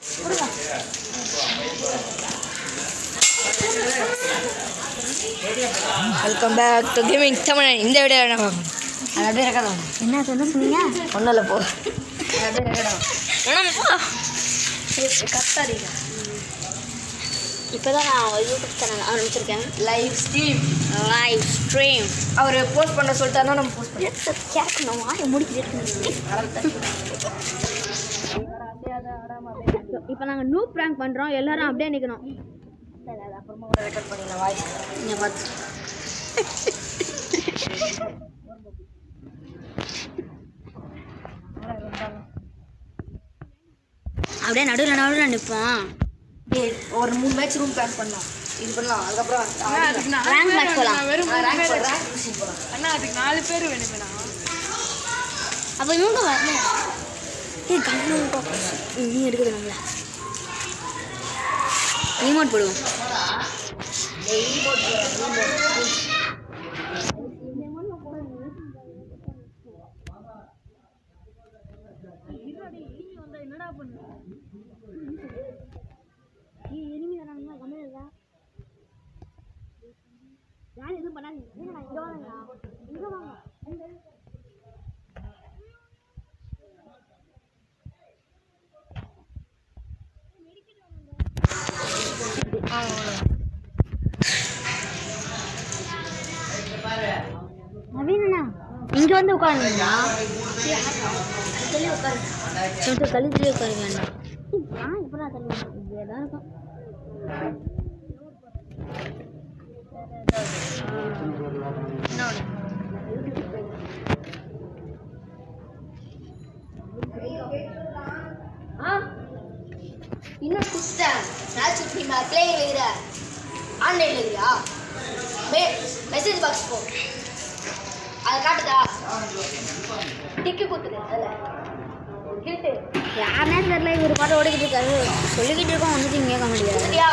Welcome back to gaming தமிழன் இந்த video என்ன பார்க்கணும் அது அப்படியே இருக்கணும் என்ன என்ன சொன்னீங்க ஒன்றும் இல்லை போ அது அப்படியே இருக்கணும் கத்தாரிங்க இப்போ தான் நான் யூடியூப் சேனல் ஆரம்பிச்சிருக்கேன் லைவ் ஸ்ட்ரீம் லைவ் ஸ்ட்ரீம் அவர் போஸ்ட் பண்ண சொல்லிட்டாருன்னா நம்ம போஸ்ட் பண்ணி கேட்கணும் வாய முடிக்கிட்டு இப்போ நாங்கள் நியூ ப்ராங்க் பண்ணுறோம் எல்லாரும் அப்படியே நிற்கணும் அப்புறமா கூட ரெக்கார்ட் பண்ணிடலாம் வாய்ஸ் நீங்கள் பார்த்து அப்படியே நடுவில் நடுவில் நிற்போம் டேய், ஒரு மூணு மேட்ச் ரூம் பிளான் பண்ணலாம் இது பண்ணலாம் அதுக்கப்புறம் ரேங்க் மேட்ச் போகலாம் ரேங்க் ரேங்க் மிஷின் போகலாம் அண்ணா அதுக்கு நாலு பேர் வேணுமேண்ணா அப்போ இவங்க வரல ஏ கண்ணு நீ எடுக்குது நம்மள ரிமோட் போடுவோம் யாரும் எதுவும் பண்ணாதீங்க இங்க வாங்க இங்க வாங்க நவீனா இங்க வந்து உட்காருங்களா கொஞ்சம் கழுத்துல உட்காருங்க ஆ இப்போ நான் தள்ளி இங்கே தான் இருக்கும் இன்னும் custom match with me play வைக்கிற ஆன்லைன்ல இருக்கிறியா மே மெசேஜ் பாக்ஸ் போ அதை காட்டுதா டிக்கு குத்துது அதில் கில்ட்டு யாருனே தெரியல இவர் பாட்டு ஓடிக்கிட்டு இருக்காரு சொல்லிக்கிட்டு இருக்கோம் ஒன்றுத்தையும் கேட்க முடியாது சரியா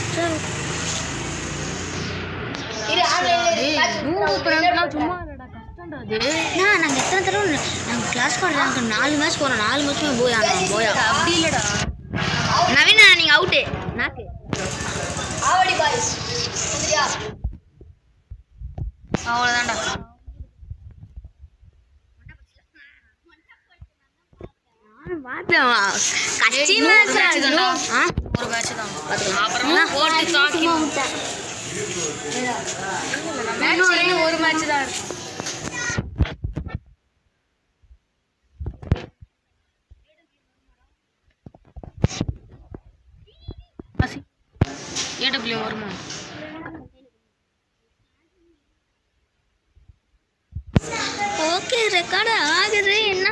இரு ஆன்லைன்ல சும்மா இல்லடா கஷ்டம்டா அது நான் நாங்கள் எத்தனை தடவை நாங்கள் கிளாஸ் கார்டு நாங்கள் நாலு மேட்ச் போகிறோம் நாலு மேட்ச்சுமே போயா நான் போயா அப்படி இல்லடா நவீனா நீங்கள் அவுட்டு நாக்கு ஆவடி பாய்ஸ் சரியா அவ்வளோதான்டா நானும் பார்த்தேன் கஷ்டி மேட்ச் ஆ ஒரு பேட்ச் தான் பார்த்துக்கலாம் அப்புறமா போட்டு தாக்கி மேட்ச் ஒரு மேட்ச் தான் இருக்கு ஏடபிள்யூ வருமா ஓகே ரெக்கார்டு ஆகுது என்ன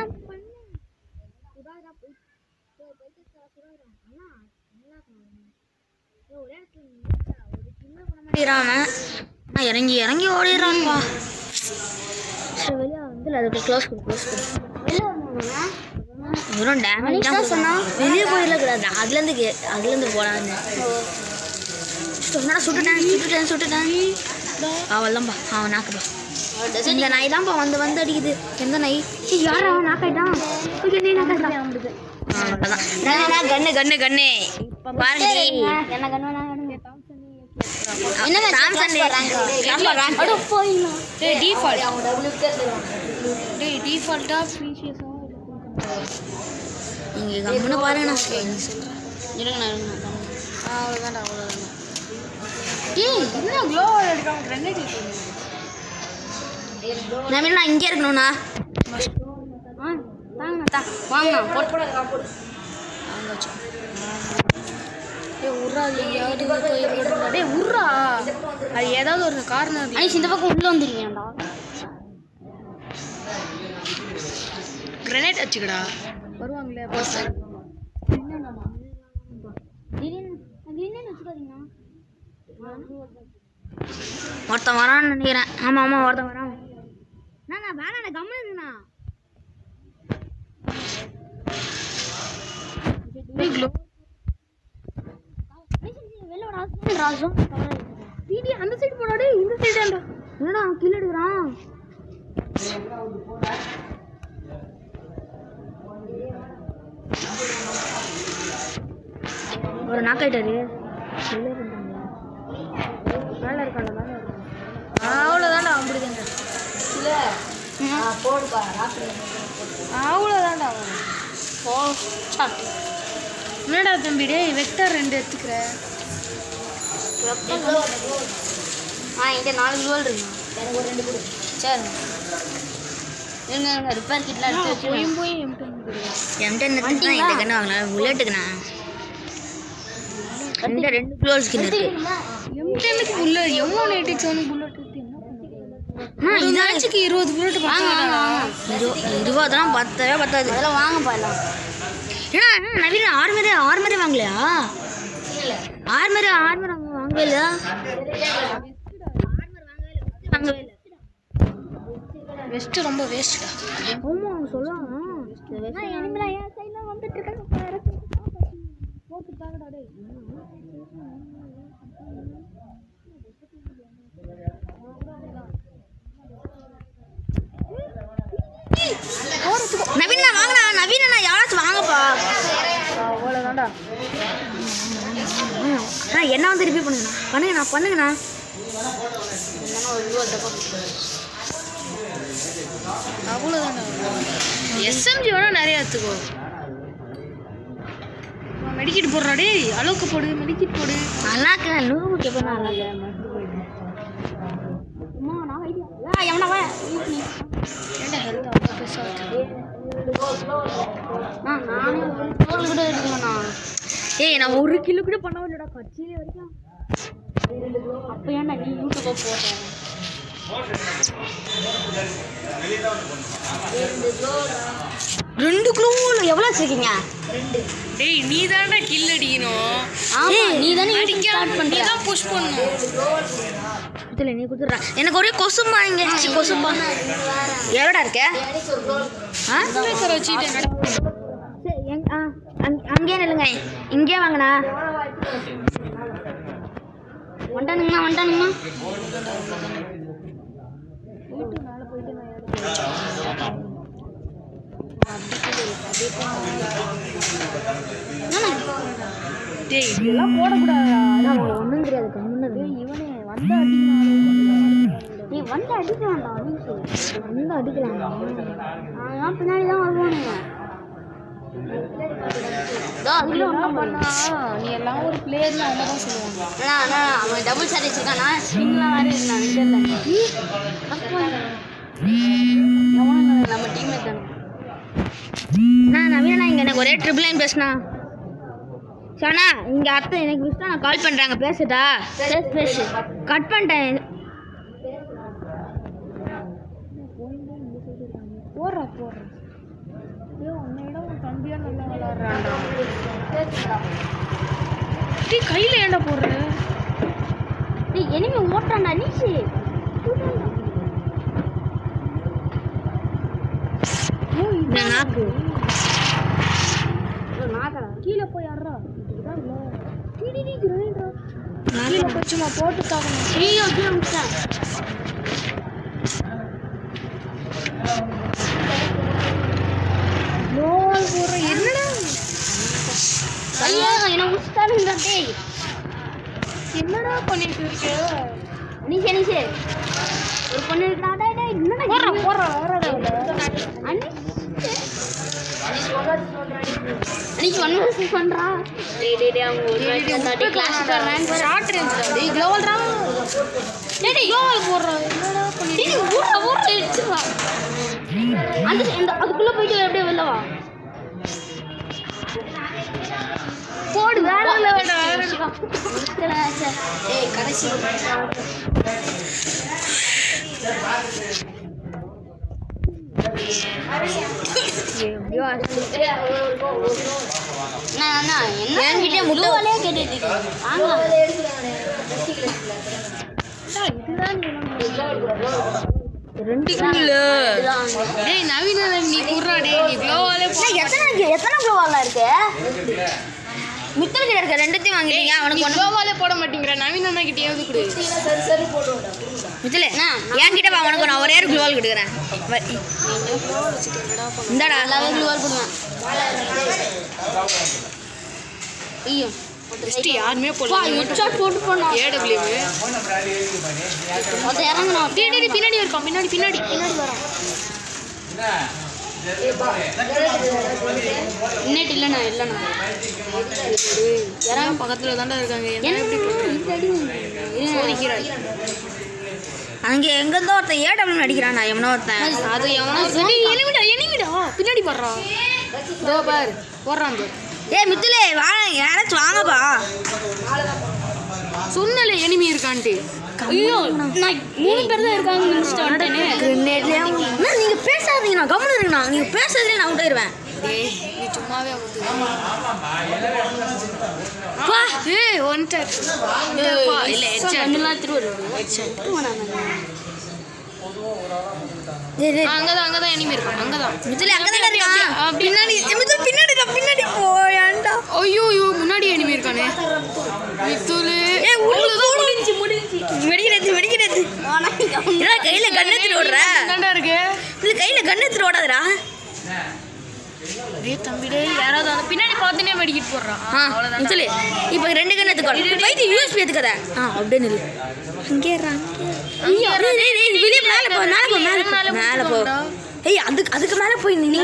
நான் இறங்கி இறங்கி ஓடிடுறான்ப்பா சரி வெளியே வந்து அதுக்கு க்ளோஸ் கொடு க்ளோஸ் கொடு வெறும் டேமேஜ் தான் சொன்னா வெளியே போயிடக்கூடாது அதுலேருந்து கே அதுலேருந்து போடாது என்னடா சுட்டுட்டேன் சுட்டுட்டேன் சுட்டுட்டேன் அவள் தான்ப்பா அவன் நாக்குப்பா இந்த நாய் தான்ப்பா வந்து வந்து அடிக்குது எந்த நாய் ஏய், யார் அவன் நாக்காயிட்டான் ஓகே நீ நாக்காயிட்டான் அவ்வளோதான் கண்ணு கண்ணு கண்ணு இப்போ பாருங்க என்ன கண்ணு என்ன சாம்சங் டேய் டிஃபால்ட் அவங்க டபுள்யூ கேட்டு டேய் டிஃபால்ட்டா ப்ரீஷியஸா நீங்க கம்முன்னு பாருங்க நான் இருங்க நான் இருங்க நான் அவ்வளோதான்டா அவ்வளோதான்டா ஏய் என்ன க்ளோ எடுக்காம கிரனேட் நவீன் நான் இங்கே இருக்கணும்ண்ணா ஆ தாங்கண்ணா தா வாங்கண்ணா போட்டு போட நான் போடு டேய் உர்றா அது எங்கேயாவது போய் போட்டுருடா டேய் உர்றா அது ஏதாவது ஒரு காரணம் ஐஸ் இந்த பக்கம் உள்ள வந்துருக்கீங்கடா கிரனேட் வச்சுக்கடா வருவாங்களே பர்சன் ஒருத்தன் வரான்னு நினைக்கிறேன் ஆமாம் ஆமாம் ஒருத்தன் வரான் நான் வேணாண்ணா கம்மன் இருங்கண்ணா டேய் க்ளோ ராஜம் டிடி அந்த சைடு போடா டேய் இந்த சைடாண்டா என்னடா அவன் கீழே எடுக்கிறான் ஒரு நாக் ஆயிட்டாரு வெளியே பண்ணிட்டாங்க மேலே இருக்காங்க மேலே இருக்காங்க அவ்வளோதான்டா அப்படிதாங்க இல்லை போடுப்பா ராப்பிடு அவ்வளோதான்டா அவன் ஓ சாட் என்னடா தம்பி டேய் வெக்டர் ரெண்டு எடுத்துக்கிற ஆ என்கிட்ட நாலு குளோல் இருக்கு எனக்கு ஒரு ரெண்டு கொடு சரி இருங்க இருங்க ரிப்பேர் கிட்லாம் எடுத்து வச்சு போயும் போய் எம்டன் எம்டன் எடுத்துட்டு இந்த கண்ணு வாங்கினேன் புல்லட்டுக்குண்ணா ரெண்டு ரெண்டு குளோல் ஸ்கின் இருக்கு எம்டனுக்கு புல்லட் எவ்வளோ நேட்டு ஒன்று புல்லட் எடுத்து என்ன ஆ ஒரு இதான் மேட்சுக்கு இருபது புல்லட் வாங்க வாங்க வாங்க இரு இருபதெல்லாம் பத்தவே பத்தாது அதெல்லாம் வாங்கப்பா எல்லாம் ஏன்னா என்ன நவீன ஆர்மரி ஆர்மரி வாங்கலையா ஆர்மரி ஆர்மரி வாங்கவே இல்லையா வாங்கவே இல்லை வெஸ்ட்டு ரொம்ப வேஸ்ட்டா ஆமா அவங்க சொல்லுவாங்க நவீனா வாங்கண்ணா நவீனா யாராச்சும் வாங்கப்பா அவ்வளோதான்டா அண்ணா என்ன வந்து ரிப்பீட் பண்ணுங்கண்ணா பண்ணுங்கண்ணா பண்ணுங்கண்ணா அவ்வளோதான்டா எஸ்எம்ஜி வேணா நிறைய எடுத்துக்கோ மெடிக்கிட் போடுறா டேய் அளவுக்கு போடு மெடிக்கிட் போடு நல்லா இருக்கா நூறு கேட்பேன் நல்லா எவனா ஏன்டா ஹெல்த் அவ்வளோ பெருசாக நானே ஒரு தோல் கூட எடுக்கலண்ணா ஏய் நான் ஒரு கிலோ கூட பண்ண இல்லடா கட்சியில வரைக்கும் அப்போ ஏன்டா நீ யூடியூப்பை போடுறேன் ரெண்டு கிலோ எவ்வளோ வச்சிருக்கீங்க டேய் நீ தான்டா கில் அடிக்கணும் ஆமா நீ தானே அடிக்காம ஸ்டார்ட் நீ பண்ற தான் புஷ் பண்ணணும் இதுல நீ குடுறா எனக்கு ஒரே கொசுமா இங்க சி, கொசுமா எவ்வளோடா இருக்க ஆ சார் வச்சுக்கிட்டு என்னடா சரி எங் ஆ அங் அங்கேயே நில்லுங்க இங்கே வாங்கண்ணா வந்துட்டானுங்கண்ணா வந்துட்டானுங்கண்ணா டேய் இதெல்லாம் போடக்கூடாதா ஒன்றும் தெரியாது கம்முன்னு இவனே வந்த அடிக்கணும் நீ வந்து அடிக்கலாம்டா வந்து அடிக்கலாம் நான் பின்னாடி தான் வருவானுங்க இதெல்லாம் பண்ணா நீ எல்லாம் ஒரு பிளேயர்னு அவங்க தான் சொல்லுவாங்க அவன் டபுள் சாரி வச்சிருக்கானா ஸ்விங்லாம் வேறு இருந்தான் தெரியல எவனுங்க நம்ம டீம்மேட் தானே நான் நவீனா இங்கே எனக்கு ஒரே ட்ரிபிள் லைன் பேசுனா சொன்னா இங்கே அத்தை எனக்கு விஸ்டா நான் கால் பண்ணுறாங்க பேசுட்டா பேசு பேசு கட் பண்ணிட்டேன் போடுறா போடுறா டேய் உன்னை விட உன் தம்பியா நல்லா விளாட்றான்டா டேய் கையில் ஏன்டா போடுற டேய் எனிமே ஓட்டான்டா நீச்சு நாக்கு நாக்கடா கீழே போய் யாரா கீழே போய் சும்மா போட்டு தாக்கணும் ஐயோ கீழே முடிச்சிட்டேன் லோல் போடுற என்னடா ஐயோ என்ன முடிச்சிட்டானுங்க டேய் என்னடா பண்ணிட்டு இருக்க அனிஷ் அனிஷ் ஒரு பொண்ணு இருக்கா டேய் டேய் என்னடா போடுறா போடுறா வராடா அனிஷ் அனிஷ் ஒன் வர்சஸ் பண்றா டேய் டேய் டேய் அவங்க ஒரு வாட்டி வந்தாடி கிளாஸ் ரேங்க் ஷார்ட் ரேஞ்ச் டேய் க்ளோவல்ரா டேய் டேய் க்ளோவல் போடுறா என்னடா பண்ணிட்டு டேய் ஊரா ஊரா இடிச்சுவா அந்த இந்த அதுக்குள்ள போயிட்டு அப்படியே வெளில வா போடு வேற லெவல் ஏய் கடைசி என்கிட்ட முட்டைவாலே கேட்டுட்டு வாங்க ரெண்டு டேய் நவீன நீ குர்றா டேய் நீ க்ளோவாலே போ எத்தனை எத்தனை ப்ளோவாலாம் இருக்கு மித்தல் கிட்ட இருக்க ரெண்டுத்தையும் வாங்கிட்டீங்க நீ அவனுக்கு ஒன்று க்ளோவாலே போட மாட்டேங்கிற நவீன அண்ணா கிட்டேயாவது கொடு சரி சரி போடுவோம்டா மித்தல் என்கிட்ட வா உனக்கு நான் ஒரே ஒரு குளோவால் கொடுக்குறேன் இந்தாடா நல்லாவே குளோவால் கொடுவேன் ஐயோ ஃபஸ்ட்டு யாருமே பா போடல ஹெட்ஷாட் போட்டு போனா ஏடபிள்யூ ஒருத்தன் இறங்குனா டேய் டேய், டேய், பின்னாடி இருக்கான் பின்னாடி பின்னாடி பின்னாடி வரான் இன்னேட்டு இல்லைண்ணா இல்லைண்ணா யாராவது பக்கத்துல தாண்டா இருக்காங்க என்ன எப்படி சோதிக்கிறாய் அங்கே எங்கேருந்தோ ஒருத்தன் ஏடபிள்யூ நடிக்கிறான் நான் எவனோ ஒருத்தன் அது எவனோ சரி எனிமிடா எனிமிடா பின்னாடி வர்றா இதோ பார் போடுறான் பார் ஏய் மித்துலே வாங்க யாராச்சும் வாங்கப்பா சொன்னல எனிமி இருக்கான்ட்டு ஐயோ நான் மூணு பேர் தான் இருக்காங்க நினைச்சிட்டு வந்துட்டேனே கிரெனேட்லேயே அண்ணா நீங்கள் பேசாதீங்க நான் கம்முன்னு இருங்கண்ணா நீங்கள் பேசுறதுலேயே நான் விட்டுருவேன் டேய் நீ சும்மாவே அவுத்து பா ஏய் ஒன் டச் இல்ல ஹெட்ஷாட் கண்ணெல்லாம் திருவள்ளுவர் டேய் டேய் அங்கதான் அங்கதான் எனிமி இருக்கான் அங்கதான் மித்துலே அங்கே தானே இருக்கான் அப்படி- பின்னாடி ஏய், மித்துலே பின்னாடி தான், பின்னாடி போயாண்டா ஐயோ ஐயோ முன்னாடி எனிமி இருக்கானே மித்துலு ஏய் உள்ள முடிஞ்சு முடிஞ்சு வெடிக்கிறது வெடிக்கிறது என்ன கையில கண்ணு எடுத்துட்டு ஓடுற தாண்டா இருக்கு இல்ல கையில கண்ணு எடுத்துட்டு ஓடாதடா டேய் தம்பி டேய் யாராவது அந்த பின்னாடி பார்த்துனே மெடிக்கிட்டு போடுறான் ஆ மித்துலே இப்போ ரெண்டு கண்ணு எடுத்துக்கோ பைத்தி யூஎஸ்பி எடுத்துக்கத ஆ அப்படியே நில்லு அங்கே இருடா, அங்கே இரு. டேய், டேய், டேய், வெளியே மேலே போ மேலே போ மேலே போ மேலே போ ஏய் அதுக்கு அதுக்கு மேலே போய் நீ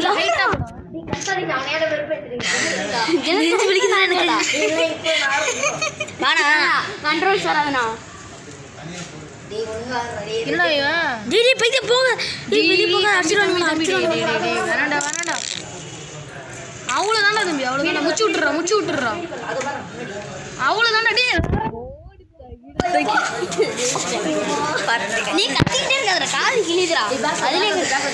நெஞ்சு வலிக்குதுடா எனக்கு வாடா கண்ட்ரோல்ஸ் வராதுண்ணா என்ன இவன் டேய் டேய் பைத்தியம் போங்க டேய் வெளியே போங்க அடிச்சிடுவாங்க தம்பி டேய் டேய் டேய் டேய் வேணாண்டா வேணாண்டா அவ்வளோதான்டா தம்பி அவ்வளோதான்டா முச்சு விட்டுறா முச்சு விட்டுறா அவ்வளோதான்டா டேய் நீ கத்திக்கிட்டே இருக்காதடா காது கிழிதுடா அதுல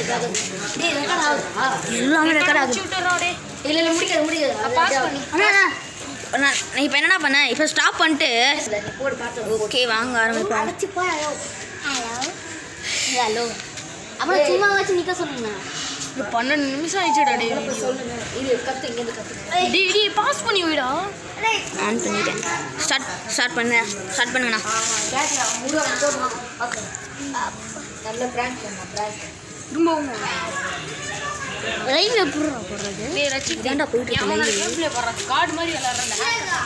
எல்லாமே ரெக்கார்ட் ஆகுது முச்சு விட்டுறா டேய் இல்ல இல்ல முடிக்காது முடிக்காது பாஸ் பண்ணி அண்ணா நான் நான் இப்போ என்னடா பண்ணேன் இப்போ ஸ்டாப் பண்ணிட்டு போடு பார்த்து ஓகே வாங்க ஆரம்பிப்போம் அடைச்சு போய் ஹலோ ஹலோ அப்புறம் சும்மா வச்சு நிற்க சொல்லுங்க இது பன்னெண்டு நிமிஷம் ஆயிடுச்சுடா டேய் சொல்லுங்க இது கத்து இங்க இருந்து கத்து டேய் டேய் பாஸ் பண்ணி விடா ஆன் பண்ணிட்டேன் ஸ்டார்ட் ஸ்டார்ட் பண்ண ஸ்டார்ட் பண்ணுங்கண்ணா பேட்ல முருகா போடுமா ஓகே நல்ல பிராங்க் பண்ணா பிராங்க் திரும்பவும் லைவ்ல எப்படி போடுறது டேய் ரச்சி இதாண்டா போயிட்டு இருக்கு அவனோட live. கேம் ப்ளே பண்றான் கார்டு மாதிரி விளையாடுறான்டா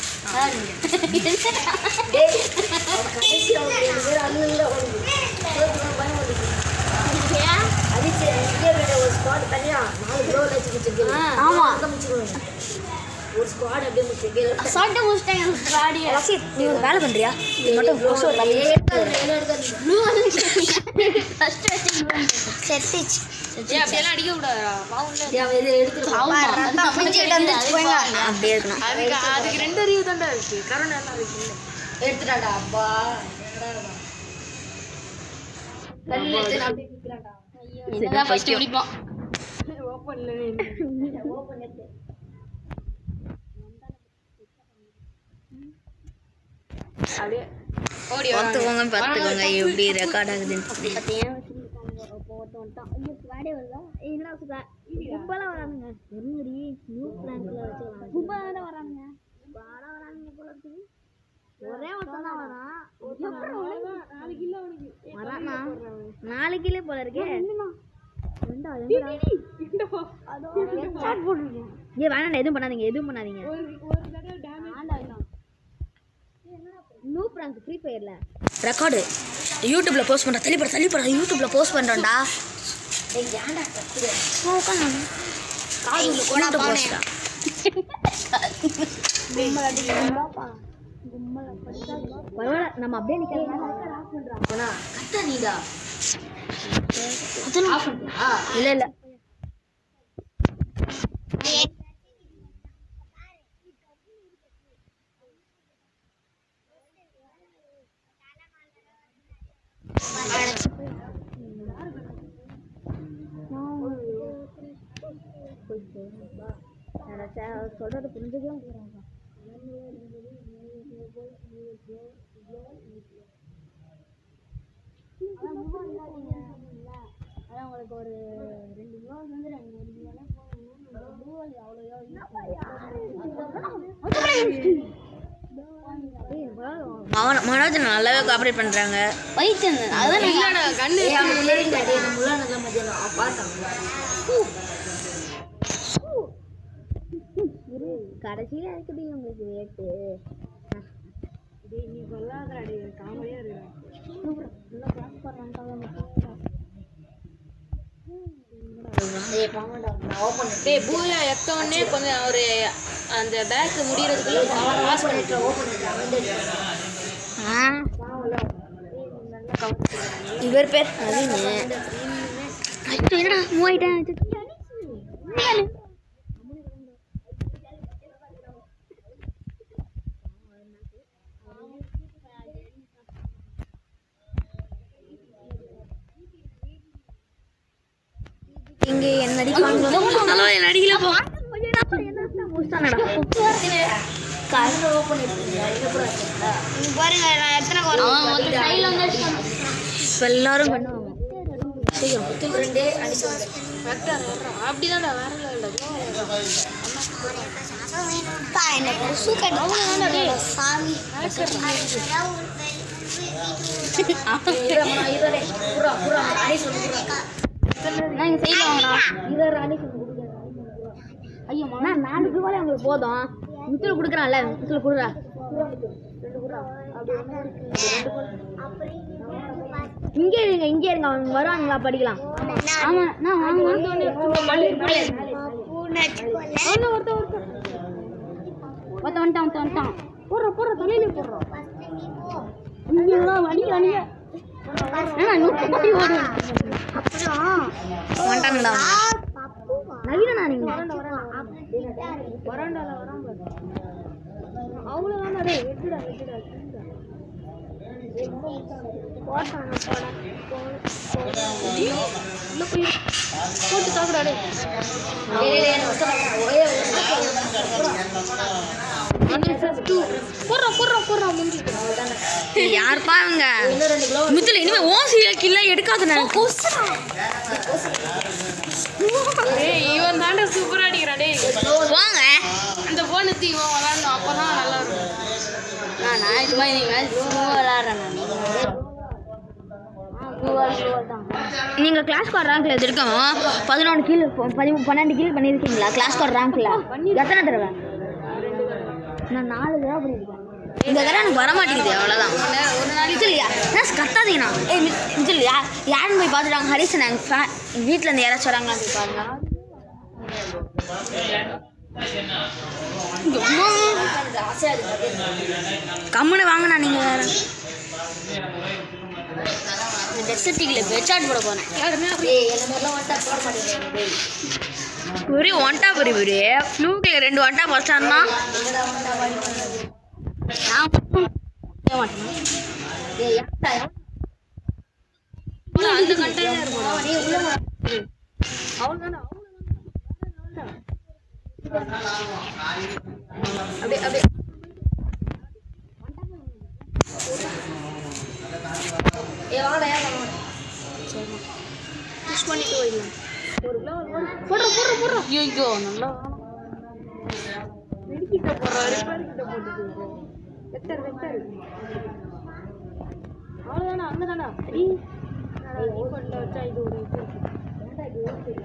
டேய் கடைசி அவங்க ரெண்டு பேரும் அழுகுல ஓடுது சோத்துக்கு பயம் ஓடுது அடிச்சு இங்கே விட ஒரு ஸ்குவாட் தனியா நாலு ப்ரோ வச்சு வச்சிருக்கீங்க ஆமா. முடிச்சிருவாங்க ஒரு ஸ்குவாட் அப்படியே முடிச்சிருக்கீங்க சாப்பிட்டு முடிச்சிட்டேன் பாடி ரசித் நீ ஒரு வேலை பண்ணுறியா நீ மட்டும் கொசு ஒரு தள்ளி ப்ளூ ஃபர்ஸ்ட் செட்டிச் ஏய் அப்படியெல்லாம் அடிக்க கூடாதுடா பாவம்ல அப்படியே இருக்கணும் அதுக்கு அதுக்கு ரெண்டு அறிவு தான்டா இருக்கு கருணை எல்லாம் அதுக்கு இல்லை எடுத்துட்டாடா அப்பா கல்ல எடுத்து நான் அப்படியே நிக்கிறான்டா இதுதான் ஃபர்ஸ்ட் பிடிப்போம் ஓபன் எடுத்து அப்படியே ஓடி பார்த்துக்கோங்க பார்த்துக்கோங்க எப்படி ரெக்கார்ட் ஆகுதுன்னு நாலு கிலோ போல இருக்கே ஏ வேணாம் எதுவும் பண்ணாதீங்க எதுவும் பண்ணாதீங்க நோ பிராங்க் ஃப்ரீ ஃபயர்ல ரெக்கார்டு யூடியூப்ல போஸ்ட் பண்றேன் தள்ளி போட தள்ளி போட யூடியூப்ல போஸ்ட் பண்றேன்டா டேய் ஏன்டா கத்துற யூடியூப் போஸ்டா பரவாயில்ல நம்ம அப்படியே நிக்கலாம் போனா கத்த நீடா ஆஃப் பண்ணியா இல்ல இல்ல சொல்றது புரிஞ்சுக்கலாம் உங்களுக்கு ஒரு ரெண்டு கிலோ வந்து ரெண்டு ஒரு கிலோ மனோஜ் நல்லாவே கோஆப்ரேட் பண்றாங்க வைத்தன் அதான் இல்லடா கண்ணு ஏய் அவன் முன்னாடி டேய் நம்ம முன்னாடி மத்தியானம் அவன் பார்த்தான் கடைசியில் இருக்குது உங்களுக்கு ரேட்டு நீ சொல்லாதடி காமெடியா இருக்கு டேய் பூயா எத்த உடனே கொஞ்சம் ஒரு அந்த பேக் முடியறதுக்குள்ள பாஸ் பண்ணிட்டு ஆ இவர் பேர் நவீன் ஐயோ என்னடா மூவாயிட்டேன் இங்கே என்ன அடிப்பாங்க என்ன அடிக்கல போ கலர் ஓப்பன் எடுத்துருக்கீங்க இது கூட வச்சிருக்கா பாருங்க நான் எத்தனை சைடில் வந்து எல்லாரும் பண்ணுவாங்க முத்தில் ரெண்டு அடிச்சு வந்து அப்படிதான்டா வேற லெவல்ல என்ன கொசு கட்டி சாமி இதோட புறா புறா அடிச்சு வந்து புறா நான் சைடில் வாங்கண்ணா இதோட அடிச்சு வந்து ஐயோ நான் நாலு ரூபாய் உங்களுக்கு போதும் முத்துல கொடுக்குறான்ல முத்துல கொடுக்குறா இங்கே இருங்க இங்கே இருங்க அவங்க வருவாங்களா படிக்கலாம் ஆமா நான் ஒருத்த வந்துட்டான் ஒருத்த வந்துட்டான் போடுற போடுற தலையில போடுறோம் இங்கெல்லாம் வண்டி வண்டிங்க ஏன்னா நூற்றி கோடி ஓடும் வந்துட்டாங்களா நவீனா நீங்க வராண்டால வரான் பாரு அவ்வளோதான் டேய் வெட்டுடா வெட்டுடா உள்ள போய் போட்டு தாக்குடா டேய் போடுறா போடுறா போடுறா முடிஞ்சுட்டு யாருப்பா அவங்க முத்துல இனிமே ஓசியில கில்ல எடுக்காத நான் ஏய் இவன் தாண்டா சூப்பரா அடிக்கிறான் டேய் வாங்க அந்த போன் எடுத்து இவன் விளாடணும் அப்பதான் நல்லா இருக்கும் நான் நான் சும்மா நீங்க சும்மா விளாட்றேன் நீங்க கிளாஸ் கார்டு ரேங்க்ல எதிர்க்கோம் பதினொன்று கீழ் பதிமூணு பன்னெண்டு கீழ் பண்ணியிருக்கீங்களா கிளாஸ் கார்டு ரேங்க்ல எத்தனை தடவை நான் நாலு தடவை பண்ணியிருக்கேன் இந்த தடவை எனக்கு வர மாட்டேங்குது அவ்வளோதான் ஒரு நாள் இது இல்லையா நான் கத்தாதீங்கண்ணா ஏய் மி- இது இல்லையா யாருன்னு போய் பார்த்துட்டாங்க ஹரிசன் எங்கள் ஃபே வீட்டில் இருந்து யாராச்சும் வராங்களான்னு போய் பாருங்க கம்முன்னு வாங்கண்ணா நீங்கள் வேற டெசர்ட்டிக்கில் பெச்சாட் போட போகிறேன் ஏய் என்ன மாதிரிலாம் வந்துட்டா போட மாட்டேங்கிறேன் ஒரே ஒன்டா பொரி ஒரே ஃப்ளூக்கில் ரெண்டு ஒன்டா பச்சான்னா என்னடா வந்தா வாடி பண்ணது நான் செய்ய மாட்டேன் ஏய் யார்டா அந்த கண்டெய்னர் நீ உள்ள வா. அவ்வளோதானே அப்படியே அப்படியே ஏய் வாடா ஏன் வாங்க புஷ் பண்ணிட்டு போயிடலாம் ஒரு கிலோ போடுற போடுற போடுற ஐயோ நல்லா வெடிக்கிட்ட போடுற ரிப்பேர் கிட்ட போட்டுட்டு வெக்டர் வெக்டர் அவ்வளோதானா அங்கே தானா அடி ஈக்குவலில் வச்சா இது ஒரு இது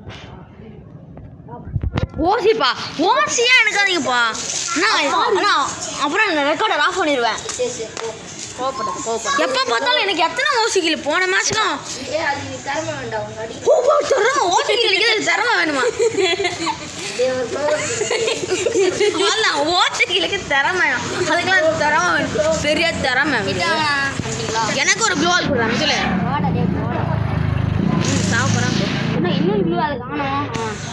ஓசிப்பா ஓசியா எடுக்காதீங்கப்பா நான் அண்ணா அப்புறம் இந்த ரெக்கார்டர் ஆஃப் பண்ணிடுவேன் சரி சரி போ கோவப்படாது கோவப்படாது எப்போ பார்த்தாலும் எனக்கு எத்தனை ஓசிக்கில் போன மேட்ச்லாம் ஏய் அது நீ திறமை வேண்டாம் உங்க அடி திறமை ஓசிக்கிலுக்கு திறமை வேணுமா டேய் ஒரு க்ளோஸ் அதான் ஓசிக்கிலுக்கு திறமை வேணும் அதுக்கெல்லாம் திறமை வேணும் பெரிய திறமை எனக்கு ஒரு க்ளோவல் கொடுறாங்க சொல்லு வாடா டேய் போடா சாப்பிட்றேன் என்ன இன்னொரு க்ளூ அதை காணும்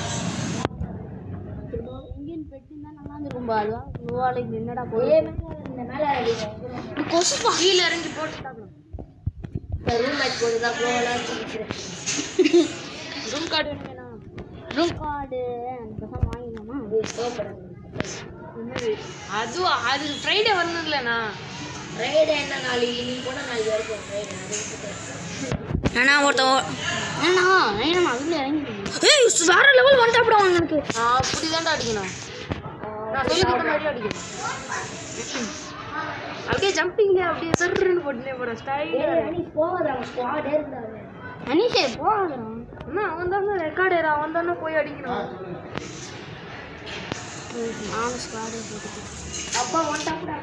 இந்தியன் பெட்டு தான் நல்லா இருந்திருக்கும்பா அதுவா நூவாலைக்கு என்னடா போய் ஏய் மேல இந்த மேல அடிங்க கொசுப்பா கீழே இறங்கி போட்டு தாக்கணும் இந்த ரூம் மேட்ச் போடுதா க்ளோவெல்லாம் வச்சுக்கிறேன் ரூம் கார்டு வேணுமேண்ணா ரூம் கார்டு பேசாம வாங்கிடலாமா ஏய் சோப்படா என்னது அதுவா அது ஃப்ரைடே வரணும் இல்லைண்ணா ஃப்ரைடே என்ன நாளைக்கு நீ போனா நாளைக்கு வரைக்கும் ஃப்ரைடே அது விட்டுட்டு ஏன்னா ஒருத்தன் ஏண்ணா ஏண்ணா அதுல இறங்கி ஏய் வேற லெவல் ஒன் டாப்டா எனக்கு நான் அப்படி தான்டா அடிக்கணும் நான் சொல்லி கொடுத்த மாதிரி அடிக்கணும் அப்படியே ஜம்பிங்ல அப்படியே சர்ன்னு போட்டுனே போறேன் ஸ்டைல் ஏய் நீ போகாத அவன் ஸ்குவாடே இருந்தாங்க அனிஷே போகிறோம் அண்ணா அவன் தானே ரெக்கார்டர் அவன் தானே போய் அடிக்கணும் நானும் ஸ்குவாடு அப்பா வந்துட்டாப்புடா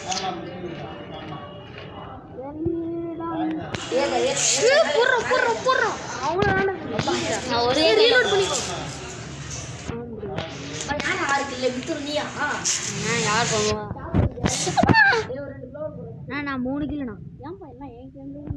ஏங்க ஏங்க போடுறோம் போடுறோம் போடுறோம் அவங்கள நான் ஒரே ரீலோட் பண்ணிக்கோ யார் யாருக்கு இல்லை வித்துரு நீயா நான் யார் பண்ணுவா நான் நான் மூணு கிலோண்ணா ஏன்பா எல்லாம் ஏன்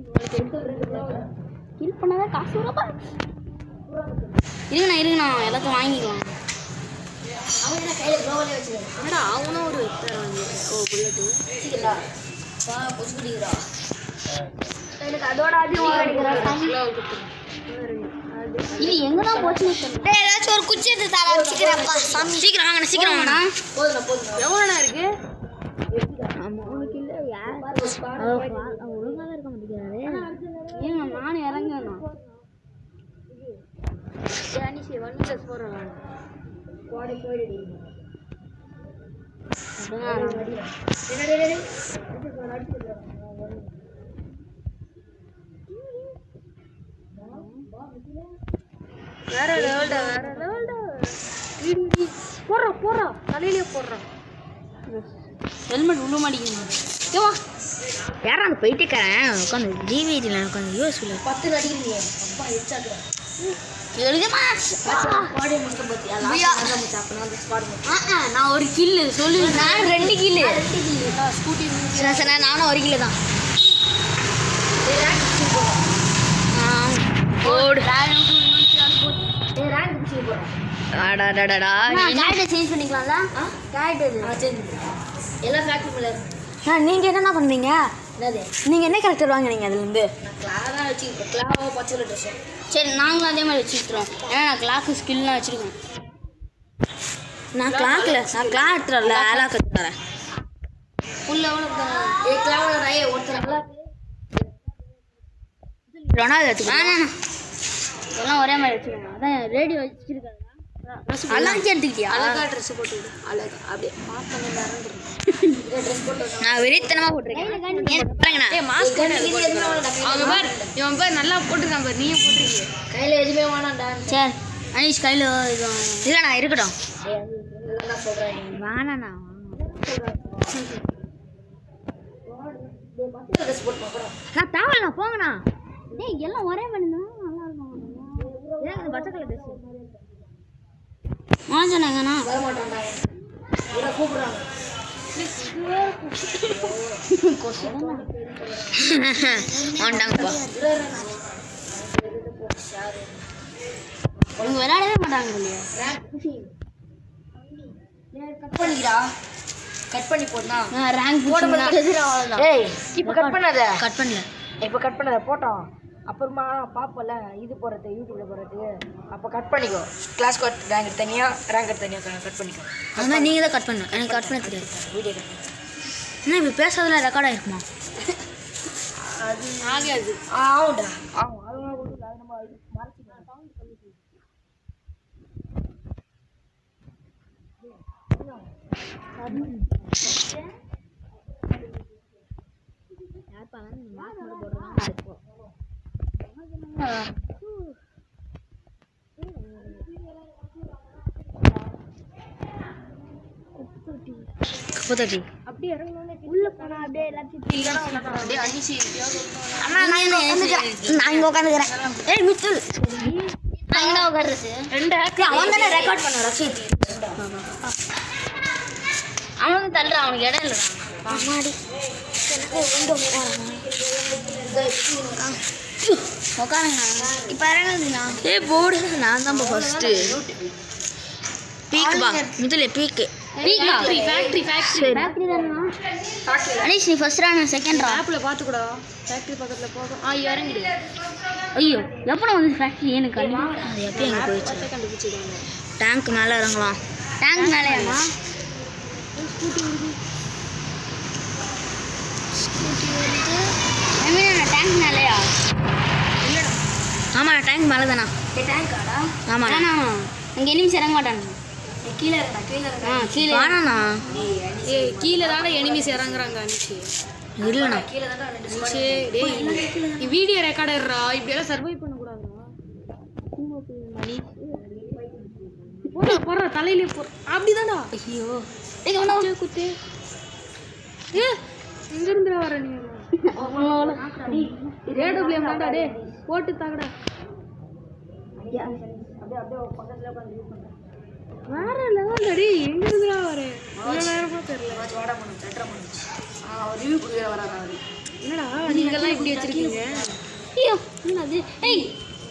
கில் பண்ணாதான் காசு வரப்பா இருங்கண்ணா இருங்கண்ணா எல்லாத்தையும் வாங்கிக்கலாம் அவன் என்ன கையில க்ளோவலே வச்சிருக்கான் என்னடா அவனும் ஒரு வெக்டர் வாங்கி ஓ புல்லட்டு வச்சுக்கலா வா பொசு குடிக்கிறா எனக்கு அதோட அதிகம் அடிக்கிறான் இது எங்க தான் போச்சுன்னு தெரியல ஏதாச்சும் ஒரு குச்சி எடுத்து தர வச்சுக்கிறப்பா சாமி சீக்கிரம் வாங்கண்ணா சீக்கிரம் வாங்கண்ணா போதுண்ணா போதுண்ணா எவ்வளோண்ணா இருக்கு மூணு கிலோ யார் ஒழுங்காக தான் இருக்க மாட்டேங்கிறாரு ஏங்க நானும் இறங்கணும் அனிஷி ஒன் ப்ளஸ் போடுறேன் போடி போயிடுடி வேற லெவல்டா வேற லெவல்டா போடுறோம் போடுறோம் தலையிலேயே போடுறோம் ஹெல்மெட் உள்ள மாட்டேங்கணும் ஏவா யாரா அந்த போயிட்டுக்காரன் உட்காந்து ஜிவிடியில் உட்காந்து யூஎஸ்பியில் பத்து அடிக்கிறீங்க அப்பா ஹெச்சாக்குறேன் எழுதுமா பாடி முடிக்க பார்த்தியா லாஸ்ட் வந்து சாப்பிடணும் அந்த ஸ்குவாட் மட்டும் நான் ஒரு கில்லு சொல்லு நான் ரெண்டு கில்லு ஸ்கூட்டி சரி சரி நானும் ஒரு கில்லு தான் ஓடு ரேங்க் பிடிச்சி போகிறேன் அடாடாடா கேரக்டர் சேஞ்ச் பண்ணிக்கலாம்ல கேரக்டர் ஆ சேஞ்ச் எல்லா ஃபேக்ட்ரிக்குள்ள நீங்கள் என்னென்ன பண்ணுவீங்க என்னது நீங்கள் என்ன கரெக்டர் வாங்குனீங்க அதுலேருந்து நான் கிளாவ் தான் வச்சுருக்கேன் கிளாவோ பச்சை ட்ரெஸ்ஸோ சரி நாங்களும் அதே மாதிரி வச்சுக்கிறோம் ஏன்னா நான் கிளாக்கு ஸ்கில்லாம் வச்சுருக்கேன் நான் கிளாக்கில் நான் கிளா எடுத்துட்டு வரல ஆலா கற்று தரேன் ஃபுல் லெவலுக்கு தான் ஏ கிளாவோட ராயே ஒருத்தர் நல்லா ரொனால்டு எடுத்துக்கணும் எல்லாம் ஒரே மாதிரி வச்சுக்கோங்க அதான் ரேடியோ வச்சுருக்காங்க அல்லாச்சி எடுத்துக்கிட்டியா அழகா ட்ரெஸ் போட்டு விடு அழகா அப்படியே பார்த்தோன்னே மறந்துடும் இதை ட்ரெஸ் போட்டு விட்டா- நான் வெறித்தனமாக போட்டிருக்கேன் பாருங்கண்ணா ஏய் மாஸ்க் கண்ணு கீழே எதுவுமே வேணாம்டா, கையில அவங்க பார் இவன் பார் நல்லா போட்டுருக்கான் பார் நீயும் போட்டிருக்கீங்க கையில எதுவுமே வேணாம்டா சரி அனீஷ் கையில் இது இல்லைண்ணா இருக்கட்டும் ஏய், அது இதெல்லாம் சொல்றேன் நீ. வேணாண்ணா டேய், பச்சை ட்ரெஸ் போட்டு போறோம் நான் தேவையில்ல போங்கண்ணா டேய் எல்லாம் ஒரே மாதிரி தான் நல்லா இருக்கும் ஏன் இந்த பச்சை கலர் ட்ரெஸ் வாங்கினாங்கண்ணா வர மாட்டான்டா இவனை கூப்பிடுறாங்க வந்துட்டாங்கப்பா அவங்க விளையாடவே மாட்டாங்க இல்லையா கட் பண்ணிக்கிறா கட் பண்ணி போடனா ரேங்க் போடும்போது ஏய் இப்போ கட் பண்ணாத கட் பண்ணல இப்போ கட் பண்ணாத போட்டோம் அப்புறமா பார்ப்போம்ல இது போடுறது யூடியூப்ல போடுறது அப்போ கட் பண்ணிக்கோ கிளாஸ் கட் ரேங்க் தனியாக ரேங்க் தனியாக கட் பண்ணிக்கோ அது மாதிரி நீங்கள் தான் கட் பண்ணணும் எனக்கு கட் பண்ண தெரியாது வீடியோ கட் பண்ணி என்ன இப்போ பேசுறதுல ரெக்கார்ட் ஆயிருக்குமா ஆகாது ஆ ஆகும்டா ஆகும் அது அது நம்ம இது மறைச்சிக்கலாம் குப்பத்தட்டி அப்படியே இறங்கணும்னே உள்ள போனா அப்படியே எல்லாத்தையும் அப்படியே அடிச்சு அண்ணா நான் இங்க உட்காந்துக்கிறேன் நான் இங்க உட்காந்துக்கிறேன் ஏய் மித்துல் நான் இங்க உட்கார்றது ரெண்டு அவன் தானே ரெக்கார்ட் பண்ண ரஷீத் அவனுக்கு தள்ளுறான் அவனுக்கு இடம் இல்லை மாடி உட்காருங்கண்ணா இப்போ இறங்குதுண்ணா ஏ போடு நான் தான் ஃபஸ்ட்டு பீக் பா முதல்ல பீக்கு பீக்கா ஃபேக்ட்ரி ஃபேக்ட்ரி ஃபேக்ட்ரி சரி அனீஷ் நீ ஃபர்ஸ்ட் ரா நான் செகண்ட் ரா ஆப்பில் பார்த்துக்கூடா ஃபேக்ட்ரி பக்கத்தில் போகும் ஆ இறங்கிடு ஐயோ எப்போ வந்து ஃபேக்ட்ரி எனக்கு அது எப்போ எங்கே போயிடுச்சு பார்த்தா கண்டுபிடிச்சிடுவாங்க டேங்க் மேலே இறங்கலாம் டேங்க் மேலேயாமா டேங்க் மேலேயா ஆமாண்ணா டேங்க் மேலே தானா டேங்காடா ஆமாண்ணா அங்கே எனிமிஸ் இறங்க மாட்டாங்க கீழே இருக்கா கீழே இருக்கா ஆ கீழே வேணாண்ணா ஏய் கீழே தானே எனிமிஸ் இறங்குறாங்க அனுச்சு இல்லைண்ணா கீழே தான் ரெண்டு அனுச்சு டேய் நீ வீடியோ ரெக்கார்டர்ரா இப்படியெல்லாம் சர்வை பண்ணக்கூடாதுடா போடுற போடுற தலையிலே போடுற அப்படிதான்டா ஐயோ குத்து, குத்து ஏ எங்க இருந்து வர நீ ஏடபிள்யூஎம் தான்டா டே போட்டு தாக்கடா வேற லெவல் அடி எங்க இருந்துடா வர இவ்வளோ நேரமா தெரியல என்னடா நீங்கெல்லாம் இப்படி வச்சிருக்கீங்க ஐயோ என்னது ஏய்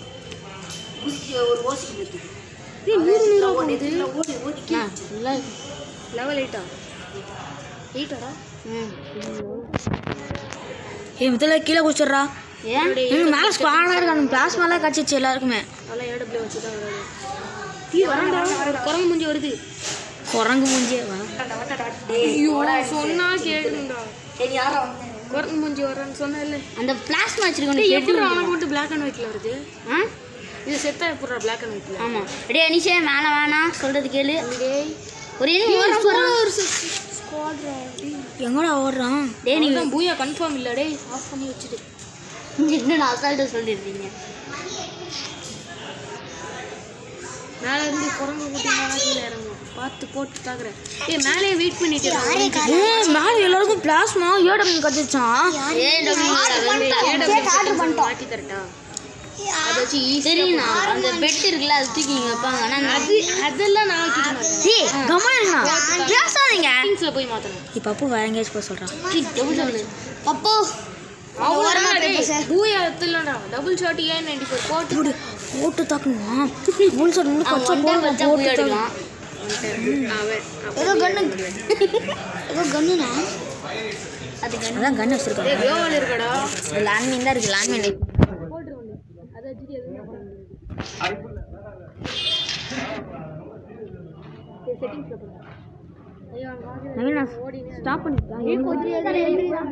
ஏய் நூறு நூறா போகுது லெவல் எயிட்டா எயிட்டாடா ம் ஏய் முதல்ல கீழே குச்சிடுறா ஏன் எங்க மேலே ஸ்குவாடாக இருக்காங்க கிளாஸ் மேலே கடிச்சிச்சு எல்லாருக்குமே அதெல்லாம் ஏடபிள்யூ வச்சு தான் விளையாடு டீ வரண்டா ஒரு குரங்கு மூஞ்சி வருது குரங்கு மூஞ்சியே வா ஐயோ சொன்னா கேளுடா குரங்கு மூஞ்சி வரேன்னு சொன்னா இல்ல அந்த பிளாஸ்மா டேய், வச்சிருக்கோம் எப்படிடா அவனுக்கு மட்டும் பிளாக் அண்ட் ஒயிட்ல வருது ஆ இது செத்தா எப்படிடா பிளாக் அண்ட் ஒயிட்ல ஆமாம் டேய் அனிஷே மேலே வேணாம் சொல்கிறது கேளு டேய் ஒரே ஓரம் போகிறான் ஒரு ஸ்குவாட்ரா எங்கடா ஓடுறான் டேய் நீ பூயா கன்ஃபார்ம் இல்ல டேய் ஆஃப் பண்ணி வச்சுட்டு என்ன அசால்ட்டு சொல்லிடுறீங்க மேல இருந்து குரங்கு குட்டி மேல கீழே இறங்கும் பார்த்து போட்டு தாக்குறேன் ஏய் மேலே வெயிட் பண்ணிட்டு ஏய் மேலே எல்லாருக்கும் பிளாஸ்மா ஏடபிள்யூ கடிச்சிச்சான் மாட்டி தரட்டா அதை வச்சு சரிண்ணா அந்த பெட் இருக்குல்ல அது தூக்கி இங்கே வைப்பாங்க ஆனால் அது அதெல்லாம் நான் வைக்க மாட்டேன் ஏய் கம்மா பேசாதீங்க செட்டிங்ஸ்ல போய் மாத்தணும் இப்போ அப்போ வேற எங்கேயாச்சும் போக சொல்கிறான் அப்போ பூயா எத்துலடா double shot AN ninety four போட்டு இப்படி போட்டு தாக்கணும் மூணு சார் மூணு பச்சை போட்டு போட்டு தாக்கணும் ஏதோ கண்ணு ஏதோ கண்ணுனா அது கண்ணு அதான் கண்ணு வச்சிருக்காங்க கோவல் இருக்கடா லேண்ட்மைன் தான் இருக்கு லேண்ட்மைன் போட்டு வந்து அதை வச்சுட்டு எதுவுமே பண்ண முடியாது செட்டிங்ஸ்ல போடுறேன் ஐயோ அவன் நவீன் நான் ஸ்டாப் பண்ணிட்டேன்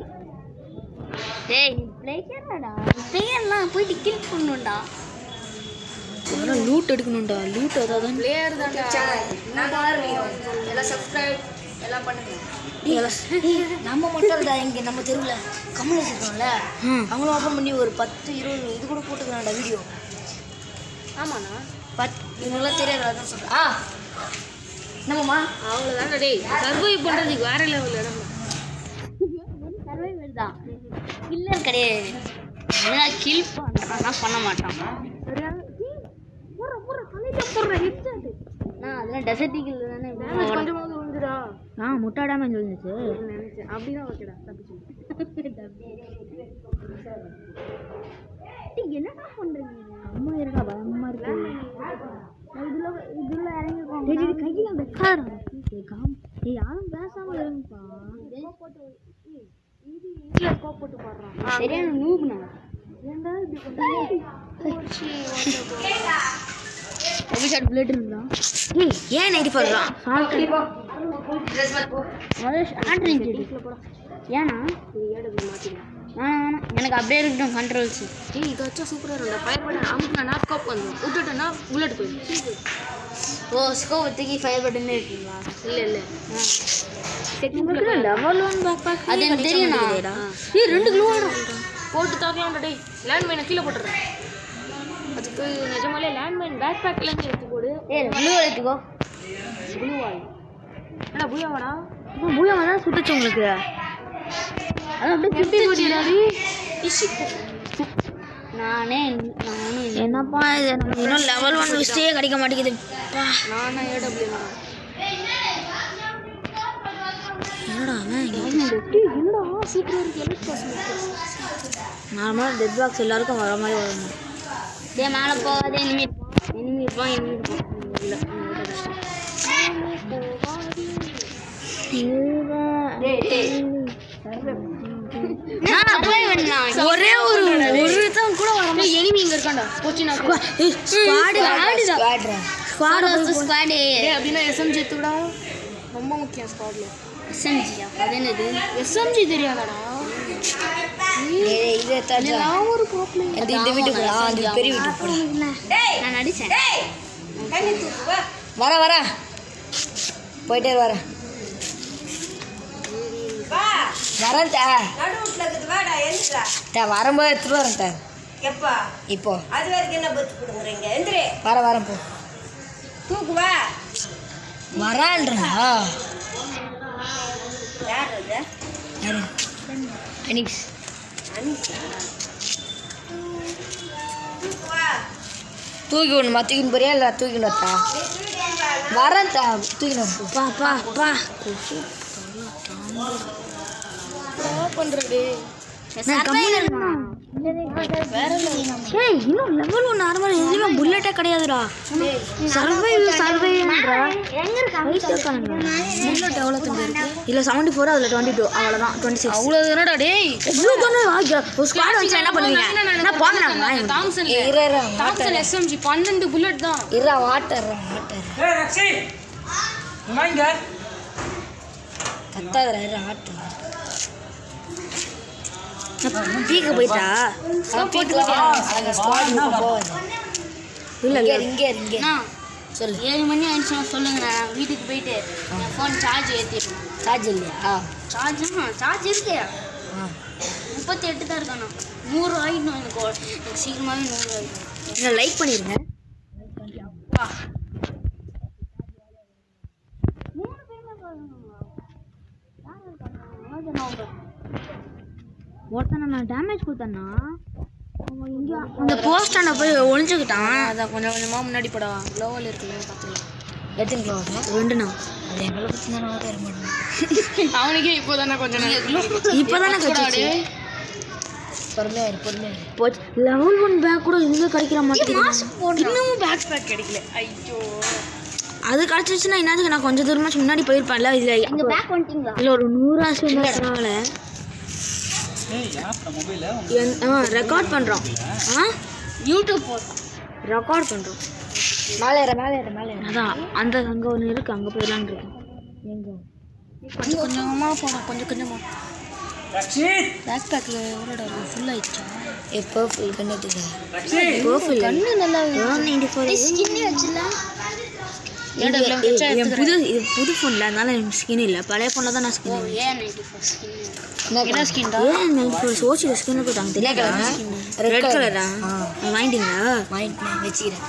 டேய் பிளேயர்டா பிளேயர்லாம் போயிட்டு கில் பண்ணணும்டா அப்புறம் லூட் எடுக்கணும்டா லூட் அதாவது பிளேயர் தான்டா எல்லாம் சப்ஸ்கிரைப் எல்லாம் பண்ணுங்க நம்ம மட்டும் இல்லடா இங்க நம்ம தெருவில் கமல் வச்சிருக்கோம்ல ம். அவங்களும் ஓப்பன் பண்ணி ஒரு பத்து இருபது இது கூட போட்டுக்கிறான்டா வீடியோ ஆமாண்ணா பத் இவங்களாம் தெரியாது அதான் சொல்கிறேன் ஆ என்னம்மா அவ்வளோதான்டா டேய் சர்வைவ் பண்ணுறதுக்கு வேற லெவல் இடம் சர்வைவர் தான் கில்லர் கிடையாது என்ன கில் பண்ணுறான்னா பண்ண மாட்டான் போடுற போடுற தலையில போடுற ஹெட்செட் நான் அதெல்லாம் டெசர்ட்டிகள் தானே டேமேஜ் கொஞ்சமாவது விழுந்துடா ஆ முட்டை டேமேஜ் வந்துச்சு நினைச்சேன் அப்படிதான் ஓகேடா தப்பிச்சு என்னடா பண்றீங்க அம்மா இருக்கா பயமா இருக்கு இதுல இதுல இறங்கிருக்கோம் டேய் கையில அந்த கார் ஏய் யாரும் பேசாம இருங்கப்பா இதுல ஸ்கோப் போட்டு பாடுறான் சரியான நூப்னா ஏன்டா இப்படி பண்றீங்க அபிஷாட் பிளேட் இருந்தா ஏய் ஏன் நைட்டி போடுறான் ஆட்ரிங் ஏன்னா ஏடபிள் மாத்திக்கலாம் வேணாம் வேணாம் எனக்கு அப்படியே இருக்கட்டும் கண்ட்ரோல்ஸ் ஏய் இதை வச்சா சூப்பராக இருக்கும்டா ஃபயர் பண்ண அமுக்குனா ஸ்கோப் வந்து விட்டுட்டேன்னா புல்லட் போயிடும் ஓ ஸ்கோப் தூக்கி ஃபயர் பட்டன் இருக்கீங்களா இல்லை இல்லை லெவல் ஒன் பேக் பேக் அது எனக்கு தெரியும்ண்ணா ஏய் ரெண்டு கிலோ போட்டு தாக்கலாம்டா டேய் லேண்ட்மைனை கீழே போட்டுறேன் அதுக்கு நிஜமாலே லேண்ட்மைன் பேக் பேக்லேருந்து எடுத்து போடு ஏய் ப்ளூ எடுத்துக்கோ ப்ளூ ஆய் என்னடா புயாவாடா பூயாம தான் சுட்டுச்சு உங்களுக்கு அது அப்படியே எப்படி போட்டிடாடி நானே நானும் என்னப்பா இது நமக்கு இன்னும் லெவல் ஒன் விஸ்டே கிடைக்க மாட்டேங்குது நானா ஏடபிள்யூ என்னடா அவன் என்னடா சூப்பராக இருக்கு எலக்ட் காஸ்மெட்டிக்ஸ் நார்மலாக டெட் பாக்ஸ் எல்லாருக்கும் வர மாதிரி வரணும் டே மேலே போகாதே இனிமே இனிமே இருப்பான் இனிமே இருப்பான் இல்லை ஒரே ஒரு ஒரு தான் கூட வர ஏய் எனிமி இங்கே இருக்காண்டா போச்சுனா ஸ்குவாடு ஸ்குவாடு ஸ்குவாடு ஸ்குவாடு ஏய் அப்படின்னா எஸ்எம்ஜி எடுத்துக்கடா ரொம்ப முக்கியம் ஸ்குவாட்ல எஸ்எம்ஜியா அது என்னது எஸ்எம்ஜி தெரியாதாடா இது நான் ஒரு ப்ராப்ளம் அது இந்த வீட்டுக்கு அந்த பெரிய வீட்டுக்கு போடு நான் நடிச்சேன் வர வர போயிட்டே வர வரேன் தா நடுவுட்ல இருக்குது வாடா எந்திரா தா வரும்போது எடுத்துட்டு வரேன் தா எப்பா இப்போ அது வரைக்கும் என்ன பத்து கொடுங்குறீங்க எந்திரே வர வரேன் போ தூக்கு வா வரான்றா யார் அது யாரு அனிப்ஸ் தூக்கு வா தூக்கி ஒண்ணுமா தூக்கின்னு போறியா இல்லை தூக்கின்னு வரட்டா வரேன் தா தூக்கின்னு வரேன் பா பா பா நான் கம்முனு இருக்கேன். ஏய் இன்னும் லெவல் ஒன் நார்மல் எதுவுமே புல்லட்டே கிடையாதுடா சர்வைவ் சர்வைவ்ன்றா புல்லட் எவ்வளோ தம்பி இருக்கு இல்லை செவன்ட்டி ஃபோர் அதில் டுவெண்ட்டி டூ அவ்வளோதான் டுவெண்ட்டி சிக்ஸ் அவ்வளோ தானடா டேய் எவ்வளோ தானே ஒரு ஸ்குவாட் வந்து என்ன பண்ணுவீங்க என்ன போங்க தாம்சன் இரு தாம்சன் எஸ்எம்ஜி பன்னெண்டு புல்லட் தான் இரா வாட்டர் வாட்டர் ஏய் ரக்ஷி வாங்க கத்தாதரா இரா வாட்டர் பீக்க போயிட்டா பீக்கில் அந்த ஸ்குவாட் போவாது இல்லை இல்லை இங்கே இங்கே சொல்லு ஏழு மணி ஆயிடுச்சுன்னா சொல்லுங்க நான் வீட்டுக்கு போயிட்டு என் ஃபோன் சார்ஜ் ஏற்றிடுவேன் சார்ஜ் இல்லையா சார்ஜ் சார்ஜ் இருக்கே ஆ முப்பத்தி எட்டு தான் இருக்காண்ணா நூறு ஆயிடும் எனக்கு ஒரு- எனக்கு சீக்கிரமாகவே நூறு ஆயிடும் இல்லை லைக் பண்ணிடுங்க ஒருத்தனை நான் டேமேஜ் கொடுத்தேன்னா அவன் எங்கேயோ அந்த போஸ்டாண்ட போய் ஒளிஞ்சுக்கிட்டான் அதான் கொஞ்சம் கொஞ்சமாக முன்னாடி படா லோவல் இருக்குல்ல பார்த்துக்கலாம் எத்தனை கிலோ ரெண்டுண்ணா அது எங்களை பற்றி நான் ஓட்ட மாட்டேன் அவனுக்கே இப்போ தானே கொஞ்சம் இப்போதானே கட்சி பொறுமையா இரு பொறுமையா இரு போச்சு லெவல் ஒன் பேக் கூட எங்கே கிடைக்கிற மாட்டேங்குது இன்னமும் பேக் பேக் கிடைக்கல ஐயோ அது கிடச்சிச்சுன்னா என்னதுக்கு நான் கொஞ்சம் தூரமாச்சும் முன்னாடி போயிருப்பேன்ல இதில் இங்க பேக் வந்துட்டீங்களா இல்லை ஒரு நூறு ஆசை பரவாயில்ல ஏய் ஆப்ல மொபைல்ல ஆ ரெக்கார்ட் பண்ணுறோம் ஆ யூடியூப் போடுறோம் ரெக்கார்ட் பண்ணுறோம் மேலே ஏற மேலே ஏற மேலே அதான் அந்த அங்கே ஒன்று இருக்குது அங்கே போயிடலான்னு இருக்கேன் எங்கே கொஞ்சம் கொஞ்சமாக போனோம் கொஞ்சம் கொஞ்சமாக ரக்ஷி பேக் பேக்கில் எவ்வளோடா இருக்கு ஃபுல் ஆயிடுச்சா எப்போ ஃபுல் கண்ணுக்கு ரக்ஷி பர்ஃபில் கண்ணு நல்லா நைன்டி ஃபோர் ஸ்கின்னே வச்சிடலாம் என் புது இது புது ஃபோனில் அதனால எனக்கு ஸ்கின் இல்லை பழைய ஃபோனில் தான் நான் skin AN ninety four skin என்ன skin AN ninety four social skin போட்டாங்க தெரியாது ரெட் கலரா வாங்கிட்டீங்களா வாங்கிட்டேன் வச்சுக்கிறேன்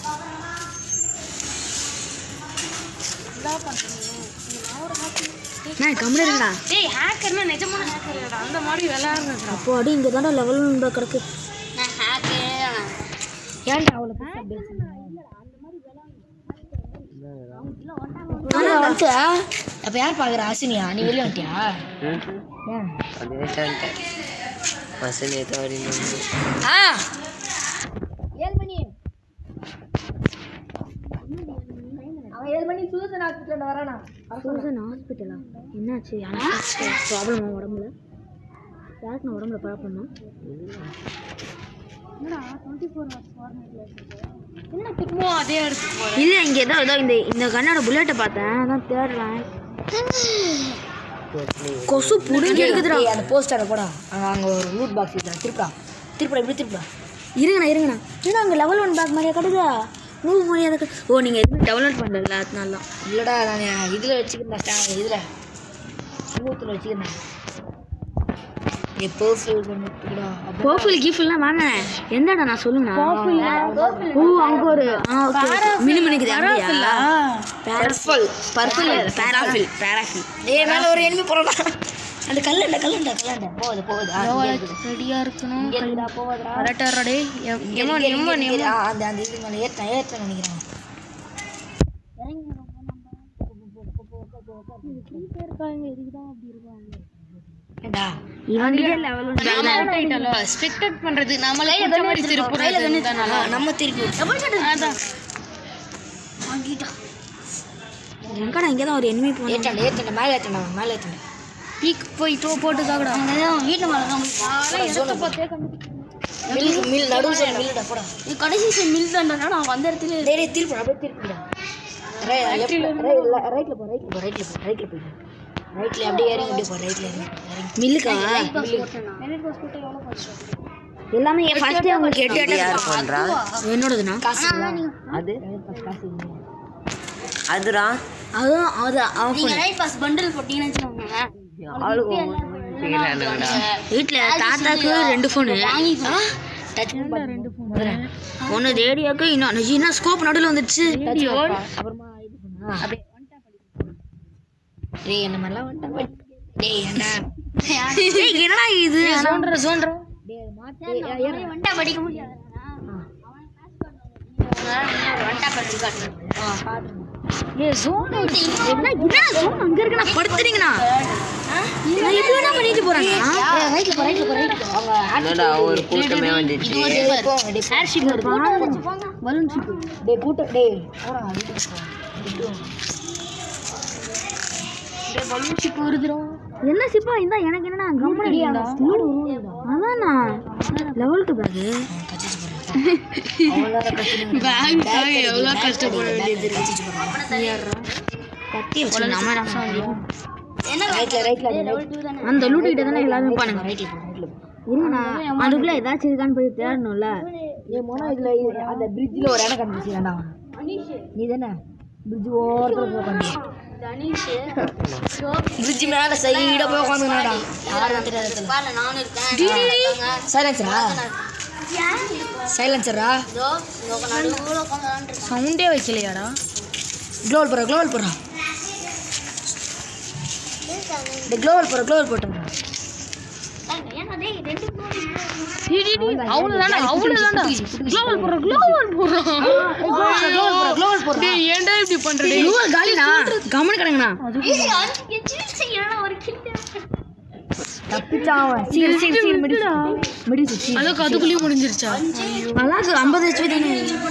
நான் கம்முனு இருக்கா டேய் ஹேக்கர்னா நிஜமான ஹேக்கர் அந்த மாதிரி விளையாடுறா அப்போ அடி இங்கே தானே லெவல் ஒன் கிடக்கு நான் ஹேக்கே ஏன்டா அவ்வளோ அப்போ யார் பார்க்குற ஆசினியா நீ வெளியே வந்துட்டியா ஏன் ஆ ஏழு மணி அவன் ஏழு மணி சூசன் ஹாஸ்பிட்டல் வரானா சூசன் ஹாஸ்பிட்டலா என்னாச்சு யாருக்கு ப்ராப்ளமா உடம்புல யாருக்கு நான் உடம்புல ப்ராப்ளமா என்ன திரும்ப அதே இடத்துக்கு போகிறேன் இல்லை இங்கே ஏதோ ஏதோ இந்த இந்த கண்ணோட புல்லட்டை பார்த்தேன் அதான் தேடுறேன் கொசு புடுங்கி எடுக்குதுடா அந்த போஸ்டரை போடா அங்கே ஒரு ரூட் பாக்ஸ் இருக்குடா திருப்பா திருப்பா இப்படி திருப்பா இருங்கண்ணா இருங்கண்ணா ஏன்னா அங்கே லெவல் ஒன் பேக் மாதிரியா கட்டுதா நூறு மணி அதை ஓ நீங்கள் எதுவும் டவுன்லோட் பண்ணல அதனால தான் இல்லைடா நான் இதில் வச்சுக்கிறேன் இதில் ஸ்மூத்தில் வச்சுக்கிறேன் பர்ஃபில் பர்ஃபில் கிஃப்ட்லாம் வேணாம் எந்தடா நான் சொல்லுங்க ஓ அங்க ஒரு ஆ ஓகே மினி மினிக்குது அங்கயா பர்ஃபில் பர்ஃபில் பேராஃபில் பேராஃபில் ஏய் மேல ஒரு எனிமி போறடா அந்த கல்லண்ட கல்லண்ட கல்லண்ட போகுது போகுது ரெடியாக இருக்கணும் இங்க இருக்குடா போகுதுடா கரெக்டாக டே இங்க இருக்கு, இங்க இருக்கு, இங்க இருக்கு. ஆ, அந்த அந்த இது மேல ஏத்த ஏத்த நினைக்கிறேன் ஏண்டா இவன்கிட்ட லெவல் ஸ்பெக்டேட் பண்ணுறது நம்மளே இந்த மாதிரி திருப்புறது நம்ம திருப்பி அதான் எங்கடா இங்கே தான் ஒரு எனிமி போனேன் ஏத்தண்ட ஏத்தண்ட மேலே ஏத்தண்ட மேலே ஏத்தண்ட பீக் போய் டோ போட்டு தாக்கடா வீட்டு மேலே தான் மில் மில் நடுவு சைடு மில்லுடா போடா இது கடைசி சைடு மில் தான்டா நான் வந்த இடத்துல டேய் டேய் திருப்பி அப்படியே திருப்பிடா ரைட்ல போ ரைட்ல போ ரைட்ல போ ரைட்ல போ ரைட்ல அப்படியே இறங்கி அப்படியே போ ரைட்ல இறங்கி மில்லுக்கா எல்லாமே ஃபர்ஸ்ட் உங்களுக்கு எட்டு எட்டு பண்றா என்னோடதுனா காசு அது காசு அதுரா அதுவும் அது அவன் நீங்கள் நைட் பாஸ் பண்டில் போட்டீங்கன்னு வச்சுக்கோங்க வீட்டில் தாத்தாக்கு ரெண்டு ஃபோனு டச் ரெண்டு ஃபோன் ஒன்று ரேடியோக்கு இன்னொன்று இன்னும் ஸ்கோப் நடுவில் வந்துடுச்சு அப்புறமா இது பண்ணா அப்படியே டேய் என்ன மாதிரிலாம் வந்துட்டா டேய் ஏன்டா டேய் என்னடா இது சோன்ற சோன்ற வண்டா படிக்க முடியாது ஏ சோன் என்ன என்ன சோன் அங்க இருக்கு நான் படுத்துறீங்கண்ணா நான் எப்படி வேணா பண்ணிட்டு போறேன்னா ரைட்ல போ ரைட்ல போ ரைட்ல அவங்க என்னடா ஒரு கூட்டமே வந்துச்சு ஹேர் ஷிப் வருது பலூன் ஷிப் டேய் கூட்ட டேய் போடா வீட்டுக்கு போ பலூன் ஷிப் வருதுடா என்ன சிப்பா இந்த எனக்கு என்னடா கம்பெனி அதானா லெவல் டு பேக் பேங்க்காக எவ்வளோ கஷ்டப்பட வேண்டியது கத்தி வச்சு நம்ம ரைட்ல ரைட்ல அந்த லூட்டு கிட்ட தானே எல்லாரும் இருப்பானுங்க ரைட்ல இருங்கண்ணா அதுக்குள்ள ஏதாச்சும் இருக்கான்னு போய் தேடணும்ல என் மோனா இதுல இது- அந்த பிரிட்ஜில் ஒரு இடம் கண்டுச்சு வேண்டாம் நீ தானே பிரிட்ஜ் ஓரத்தில் போய் உட்காந்து பிரிட்ஜ் மேல சைடா போய் உட்காந்துங்கடா யாரும் தெரியாத நானும் இருக்கேன் சைலன்சரா சைலன்சரா சவுண்டே வைக்கலையாடா க்ளோவல் போடுற க்ளோவல் போடுறா இந்த க்ளோவல் போடுற க்ளோவல் போட்டுறா அவ்வளோதான்டா அவ்வளோதான்டா குளோபல் போடுற குளோபல் போடுறான் க்ளோவல் போடுற க்ளோவல் போடுறா டேய் ஏன்டா இப்படி பண்ற டேய் க்ளோவல் காலினா கம்மனு கிடங்கண்ணா தப்பிச்சான் சீல் சீல் சீல் மெடிசி மெடிசி சீல் அதுக்கு அதுக்குள்ளேயும் முடிஞ்சிருச்சா நல்லா இருக்கு ஐம்பது ஹெச்பி தானே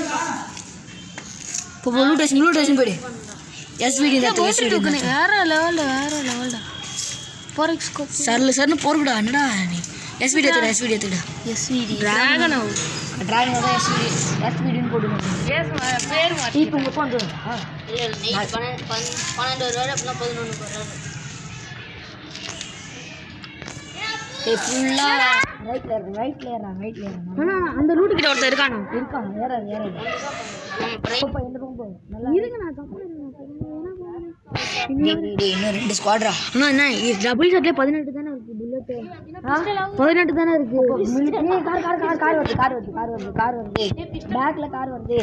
இப்போ ப்ளூ டேஷன் ப்ளூ டேஷன் போயிடு எஸ்விடி இந்த இடத்துல எஸ்விடி வேற லெவல்ல வேற லெவல்ல ஃபாரெக்ஸ் ஸ்கோப் சர்ல சர்னு போறக்கூடா என்னடா நீ எஸ்விடி எடுத்துடா எஸ்விடி எடுத்துடா எஸ்விடி டிராகன் அவுட் டிராகன் தான் எஸ்விடி எஸ்விடின்னு போடுங்க பேர் இப்போ இங்கே உட்காந்து பன்னெண்டு வருவாரு அப்படின்னா பதினொன்று வருவாரு ஏய் ஃபுல்லா ரைட்ல இருக்கு ரைட்ல ஏறான் ரைட்ல ஏறான் ஆனா அந்த ரூட் கிட்ட ஒருத்தர் இருக்கானா இருக்கான் ஏறாது ஏறாது போப்பா இந்த பக்கம் போ நல்லா இருங்க நான் இன்னும் ரெண்டு ஸ்குவாட்ரா அண்ணா என்ன டபுள் ஷாட்ல பதினெட்டு தானே இருக்கு புல்லட் பதினெட்டு தானே இருக்கு ஏய், கார் கார் கார் கார் வருது கார் வருது கார் வருது கார் வருது பேக்ல கார் வருது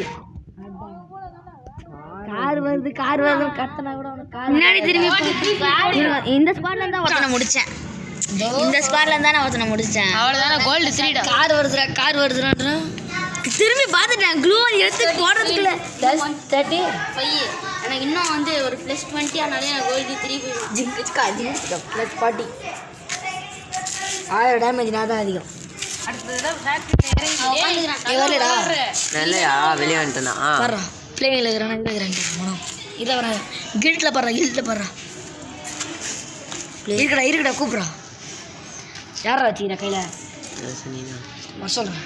கார் வருது கார் வருது கத்தனா கூட உனக்கு கார் முன்னாடி திரும்பி இந்த ஸ்குவாட்ல இருந்தா ஒருத்தனை முடிச்சேன் இந்த ஸ்குவாட்ல இருந்தா நான் ஒருத்தனை முடிச்சேன் அவ்வளோதானே கோல்டு த்ரீடா கார் வருதுடா கார் வருதுடா திரும்பி பார்த்துட்டேன் க்ளூ எடுத்து போடுறதுக்குள்ள தேர்ட்டி பைய எனக்கு இன்னும் வந்து ஒரு ப்ளஸ் டுவெண்ட்டி ஆனாலே எனக்கு கோல்டு த்ரீ போயிடும் ஜிங்கிச்சுக்கா ஜிங்கிச்சுக்கா ப்ளஸ் ஃபார்ட்டி ஆயிரம் டேமேஜ் நான் தான் அதிகம் எவ்வளோடா நல்லையா வெளியே வந்துட்டேனா பர்றா பிளேனில் இருக்கிறான் இதில் இருக்கிறான் மனம் இதில் வரா கில்ட்டில் படுறா கில்ட்டில் படுறா இருக்கடா இருக்கடா கூப்பிட்றா யாரா வச்சுக்கிறா கையில் வர சொல்கிறேன்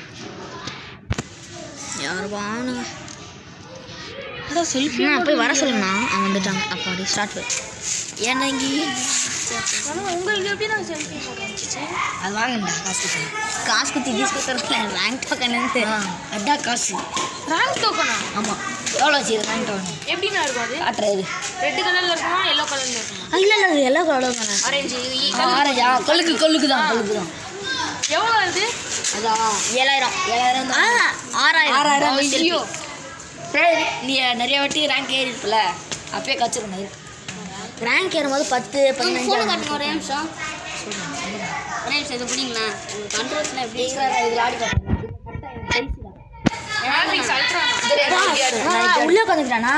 யார் வாங்க அதான் செல்ஃபி போய் வர சொல்லுங்கண்ணா அவன் வந்துட்டாங்க அப்போ அப்படி ஸ்டார்ட் ஏன்னாங்கி உங்களுக்கு எப்படி நான் செல்ஃபி போட்டு அது வாங்கண்டா காசு குத்தி காசு குத்தி கீஸ் குத்துறதுல ரேங்க் டோக்கன் அதான் காசு ரேங்க் டோக்கனா ஆமாம் எவ்வளோ வச்சு ரேங்க் டோக்கன் எப்படிண்ணா இருக்கும் அது காட்டுறது ரெட் கலர்ல இருக்குமா எல்லோ கலர்ல இருக்குமா இல்லை இல்லை அது எல்லா கலரும் தானே ஆரஞ்சு ஆரஞ்சா கொழுக்கு கொழுக்கு தான் கொழுக்கு தான் எவ்வளோ இது அதான் ஏழாயிரம் ஏழாயிரம் தான் ஆறாயிரம் ஆறாயிரம் ஐயோ சரி நீ நிறைய வாட்டி ரேங்க் ஏறி இருப்பல அப்பயே கச்சிருக்கணும் ரேங்க் ஏறும்போது பத்து பதினஞ்சு ஃபோனை காட்டுங்க ஒரே நிமிஷம் ஒரே நிமிஷம் இது பிடிங்களா கண்ட்ரோல்ஸ்லாம் எப்படி இதில் ஆடி மேட்ரிக்ஸ் அல்ட்ரா உள்ள உட்காந்துக்கிட்டானா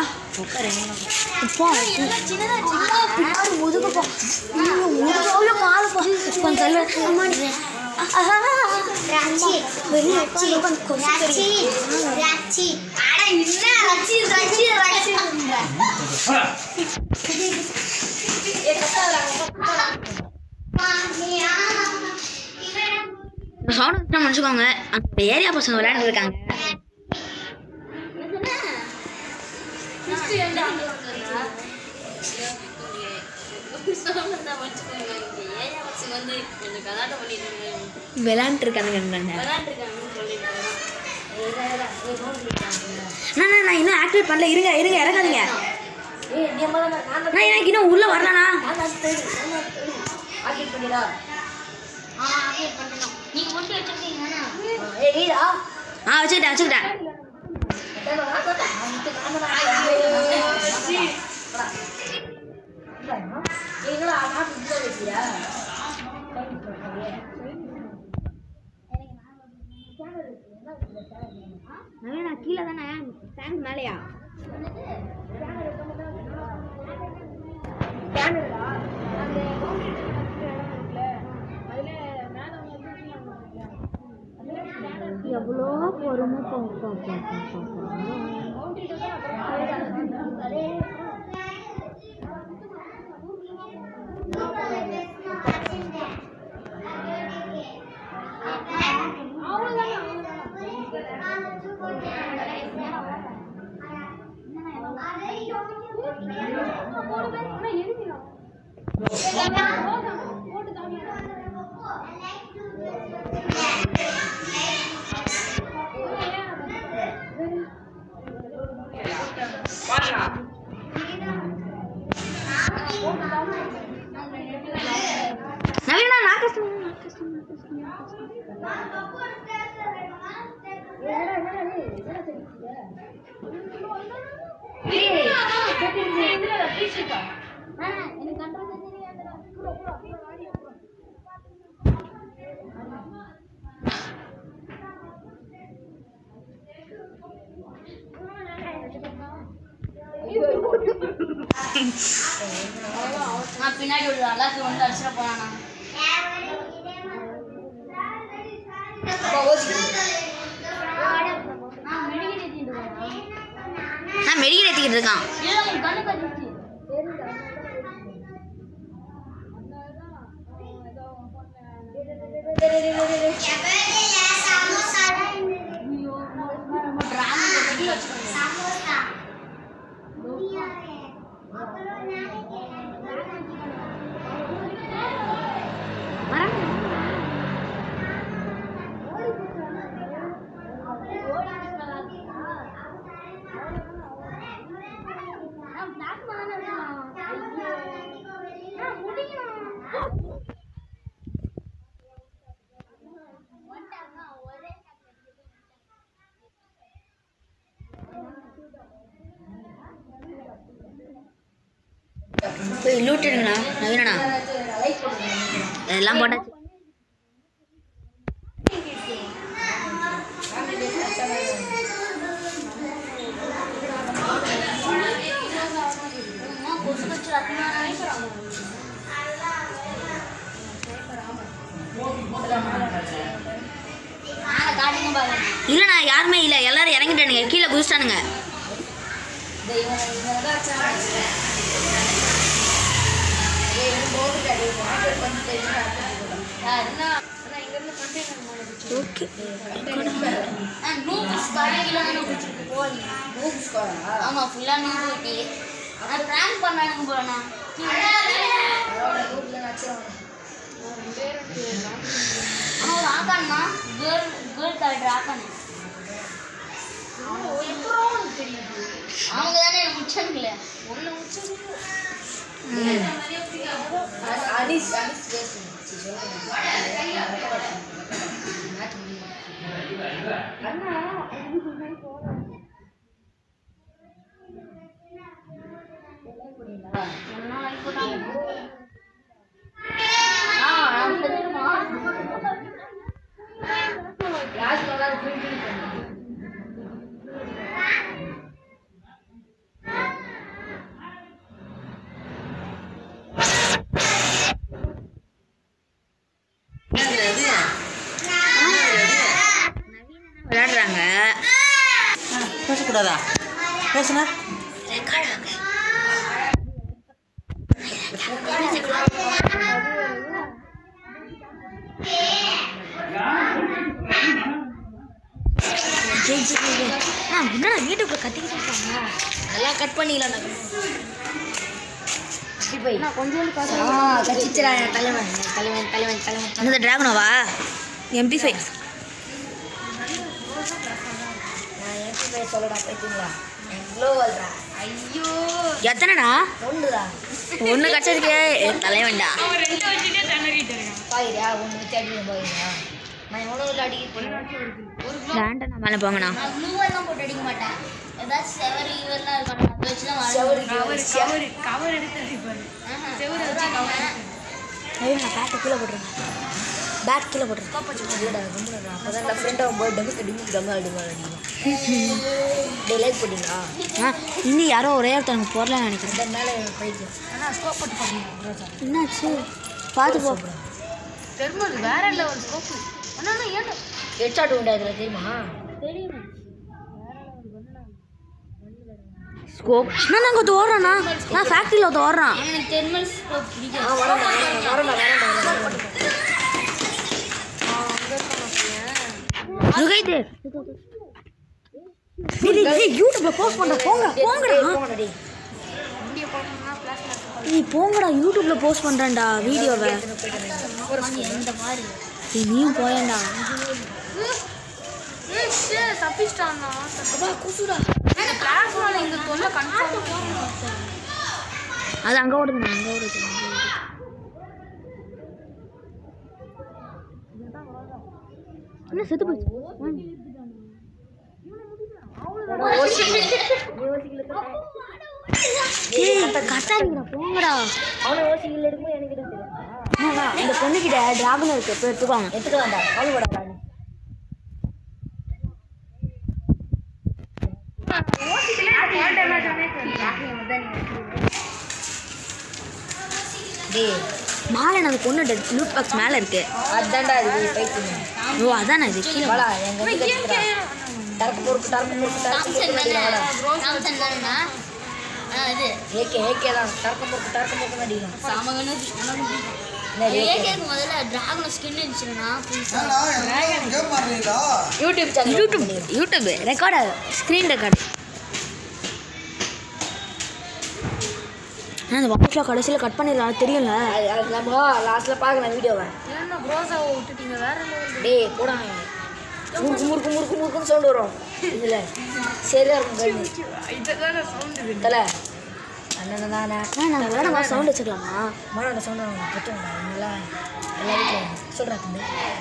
முதுகுப்பா முதுகு காலுப்பா கொஞ்சம் தள்ளு ராச்சி ராச்சி ராச்சி ராச்சி அட என்ன ராச்சி ராச்சி ராச்சி சவுண்ட் வச்சா முடிச்சுக்கோங்க அந்த ஏரியா பசங்க விளையாண்டு இருக்காங்க விளையாண்டு இருக்கானுங்க அண்ணா அண்ணா, நான் இன்னும் ஆக்டிவேட் பண்ணல இருங்க இருங்க இறங்காதீங்க நான் எனக்கு இன்னும் உள்ள வரலண்ணா ஆ அப்டேட் பண்ணிட்டோம் நீங்க மட்டும் வச்சிருக்கீங்கன்னா ஏய் நீடா ஆ வச்சுக்கிட்டேன் வச்சுக்கிட்டேன் எங்கடா நாட்டு இதுல வச்சியா நவீனா கீழே தானே ஃபேன் மேலேயா எவ்வளோ பொறுமை நவீனா நான் கஷ்டம் நான் கஷ்டம் நான் கஷ்டம் நான் கஷ்டம் நான் பின்னாடி ஒரு அல்லாக்கு வந்து அடிச்சிட போறானா நான் மெடிக்கல் ஏற்றிக்கிட்டு இருக்கான் போய் லூட்டுங்களா நவீனண்ணா எல்லாம் போட்டாச்சு இல்லைண்ணா யாருமே இல்லை எல்லாரும் இறங்கிட்டானுங்க கீழே குதிச்சிட்டானுங்க ஓகே ஆமா ஃபுல்லா நூறு ஊட்டி நான் பிராங்க் பண்ணானுங்க போறேண்ணா அவன் ஒரு ஆக்கானா கேர்ள் கேர்ள் கலெக்டர் ஆக்கானு அவங்க தானே முடிச்சாங்களே அனிஸ் அனிஸ் பேசுங்க விளையாடுறாங்க பேசக்கூடாதா பேசுனா ஜெய் ஜெய் ஜெய். ஆ என்னடா வீட்டுக்குள்ள கத்திக்கிட்டு இருக்காங்க எல்லாம் கட் பண்ணிடலாம் நான் கொஞ்சோண்டு காசு ஆ கச்சிச்சரா என் தலைவன் என் தலைவன் தலைவன் தலைவன் என்னது டிராகனோவா எம்பி ஃபைவ் நான் எப்படி போய் சொல்லடா போய்த்தீங்களா எவ்வளோ வல்றா ஐயோ எத்தனைடா ஒன்றுடா ஒன்று கச்சதுக்கே தலைவன்டா பாக்குறியா ஒன்று வச்சு அடிக்க பாக்குறியா நான் எவ்வளோ அடிக்க போறேன் வேண்டாம் மேலே போங்கண்ணா நான் ப்ளூவெல்லாம் போட்டு அடிக்க மாட்டேன் ஏதாச்சும் செவரு இவரெல்லாம் இருக்கணும் அதை வச்சு தான் செவரு கவர் கவர் எடுத்து அடிப்பாரு செவுரை வச்சு கவர் ஐயோ நான் பேட்டை கீழே போட்டுருங்க பேட் கீழே போட்டுருங்க இல்லடா கும்பிடுறா அப்பதான் நான் ஃப்ரெண்ட் ஆகும் போது டமுக்கு டிமுக்கு டம்மு அடிமா அடிக்கும் டே லைக் போட்டிங்களா ஆ இன்னும் யாரோ ஒரே ஒருத்தவங்க போடலன்னு நினைக்கிறேன் இந்த மேலே போயிட்டு ஆனால் ஸ்கோப் போட்டு பாருங்க என்னாச்சு பார்த்து போ தெர்மல் வேற லெவல் ஸ்கோப்பு அண்ணா அண்ணா ஏன் ஹெட்ஷாட் உண்டா இதில் தெரியுமா ஸ்கோப் நான் அங்கே ஒருத்த ஓடுறாண்ணா நான் ஃபேக்ட்ரியில் ஒருத்த ஓடுறான் எனக்கு தெர்மல் ஸ்கோப் பிடிக்கும் ஆ வரேன்டா வரேன்டா வரேன்டா வரேன்டா ருகைதே யூடியூப்ல போஸ்ட் பண்ற போங்க போங்கடா போங்கடா டேய் நீ போங்கடா யூடியூப்ல போஸ்ட் பண்றேன்டா வீடியோவை இந்த மாதிரி ஏய், நீயும் போயேன்டா தப்பிச்சிட்டான்னா அப்பா குசுடா கிளாஸ் இங்க தொல்லை கன்ஃபார்ம் அது அங்க ஓடுதுண்ணா அங்க ஓடுது அங்க ஓடுது. என்ன செத்து போச்சு ஏய் கத்தாதீங்கடா போங்கடா அவனை ஓசிகள் எடுக்கும்போது எனக்கு என்ன தெரியும் அண்ணா, இந்த பொண்ணுகிட்ட டிராகன் இருக்கு போய் எடுத்துக்கோங்க எடுத்துக்க வேண்டாம் கவலைப்படாதா நீ டேய் மாலை அந்த பொண்ணு லூட் பாக்ஸ் மேல இருக்கு அதான்டா இது பைத்தியம் ஓ அதானே இது கீழே வாடா எங்க வந்து கத்துக்கிறா டரக்கு பொறுப்பு டரக்கு பொறுப்பு டரக்கு பொறுப்பு வாடா சாம்சங் தானேண்ணா இது ஏகே ஏகே தான் டரக்கு பொறுப்பு டரக்கு பொறுப்பு அடிக்கணும் சாமகன்னு என்ன ஏகே ஏகேக்கு முதல்ல டிராகன் ஸ்கின் இருந்துச்சுன்னா YouTube channel YouTube YouTube record screen record அந்த வாட்ஸ்ல கடைசியில் கட் பண்ணிடலாம் தெரியும்ல அது அது நம்ம லாஸ்ட்ல பார்க்கலாம் வீடியோவை ஏன்னா ப்ரோஸாவை விட்டுட்டீங்க வேற லெவல் டேய் போடா முறுக்கு முறுக்கு முறுக்கு முறுக்குன்னு சவுண்ட் வரும் இதுல சரியா இருக்கும் கண்ணு இதுதானே சவுண்டு தல அண்ணன் தானே ஆ நாங்கள் வேணாமா சவுண்ட் வச்சுக்கலாமா மன அந்த சவுண்ட் அவங்க பத்துங்களா இவங்களா எல்லா வீட்டில் சொல்கிறா தம்பி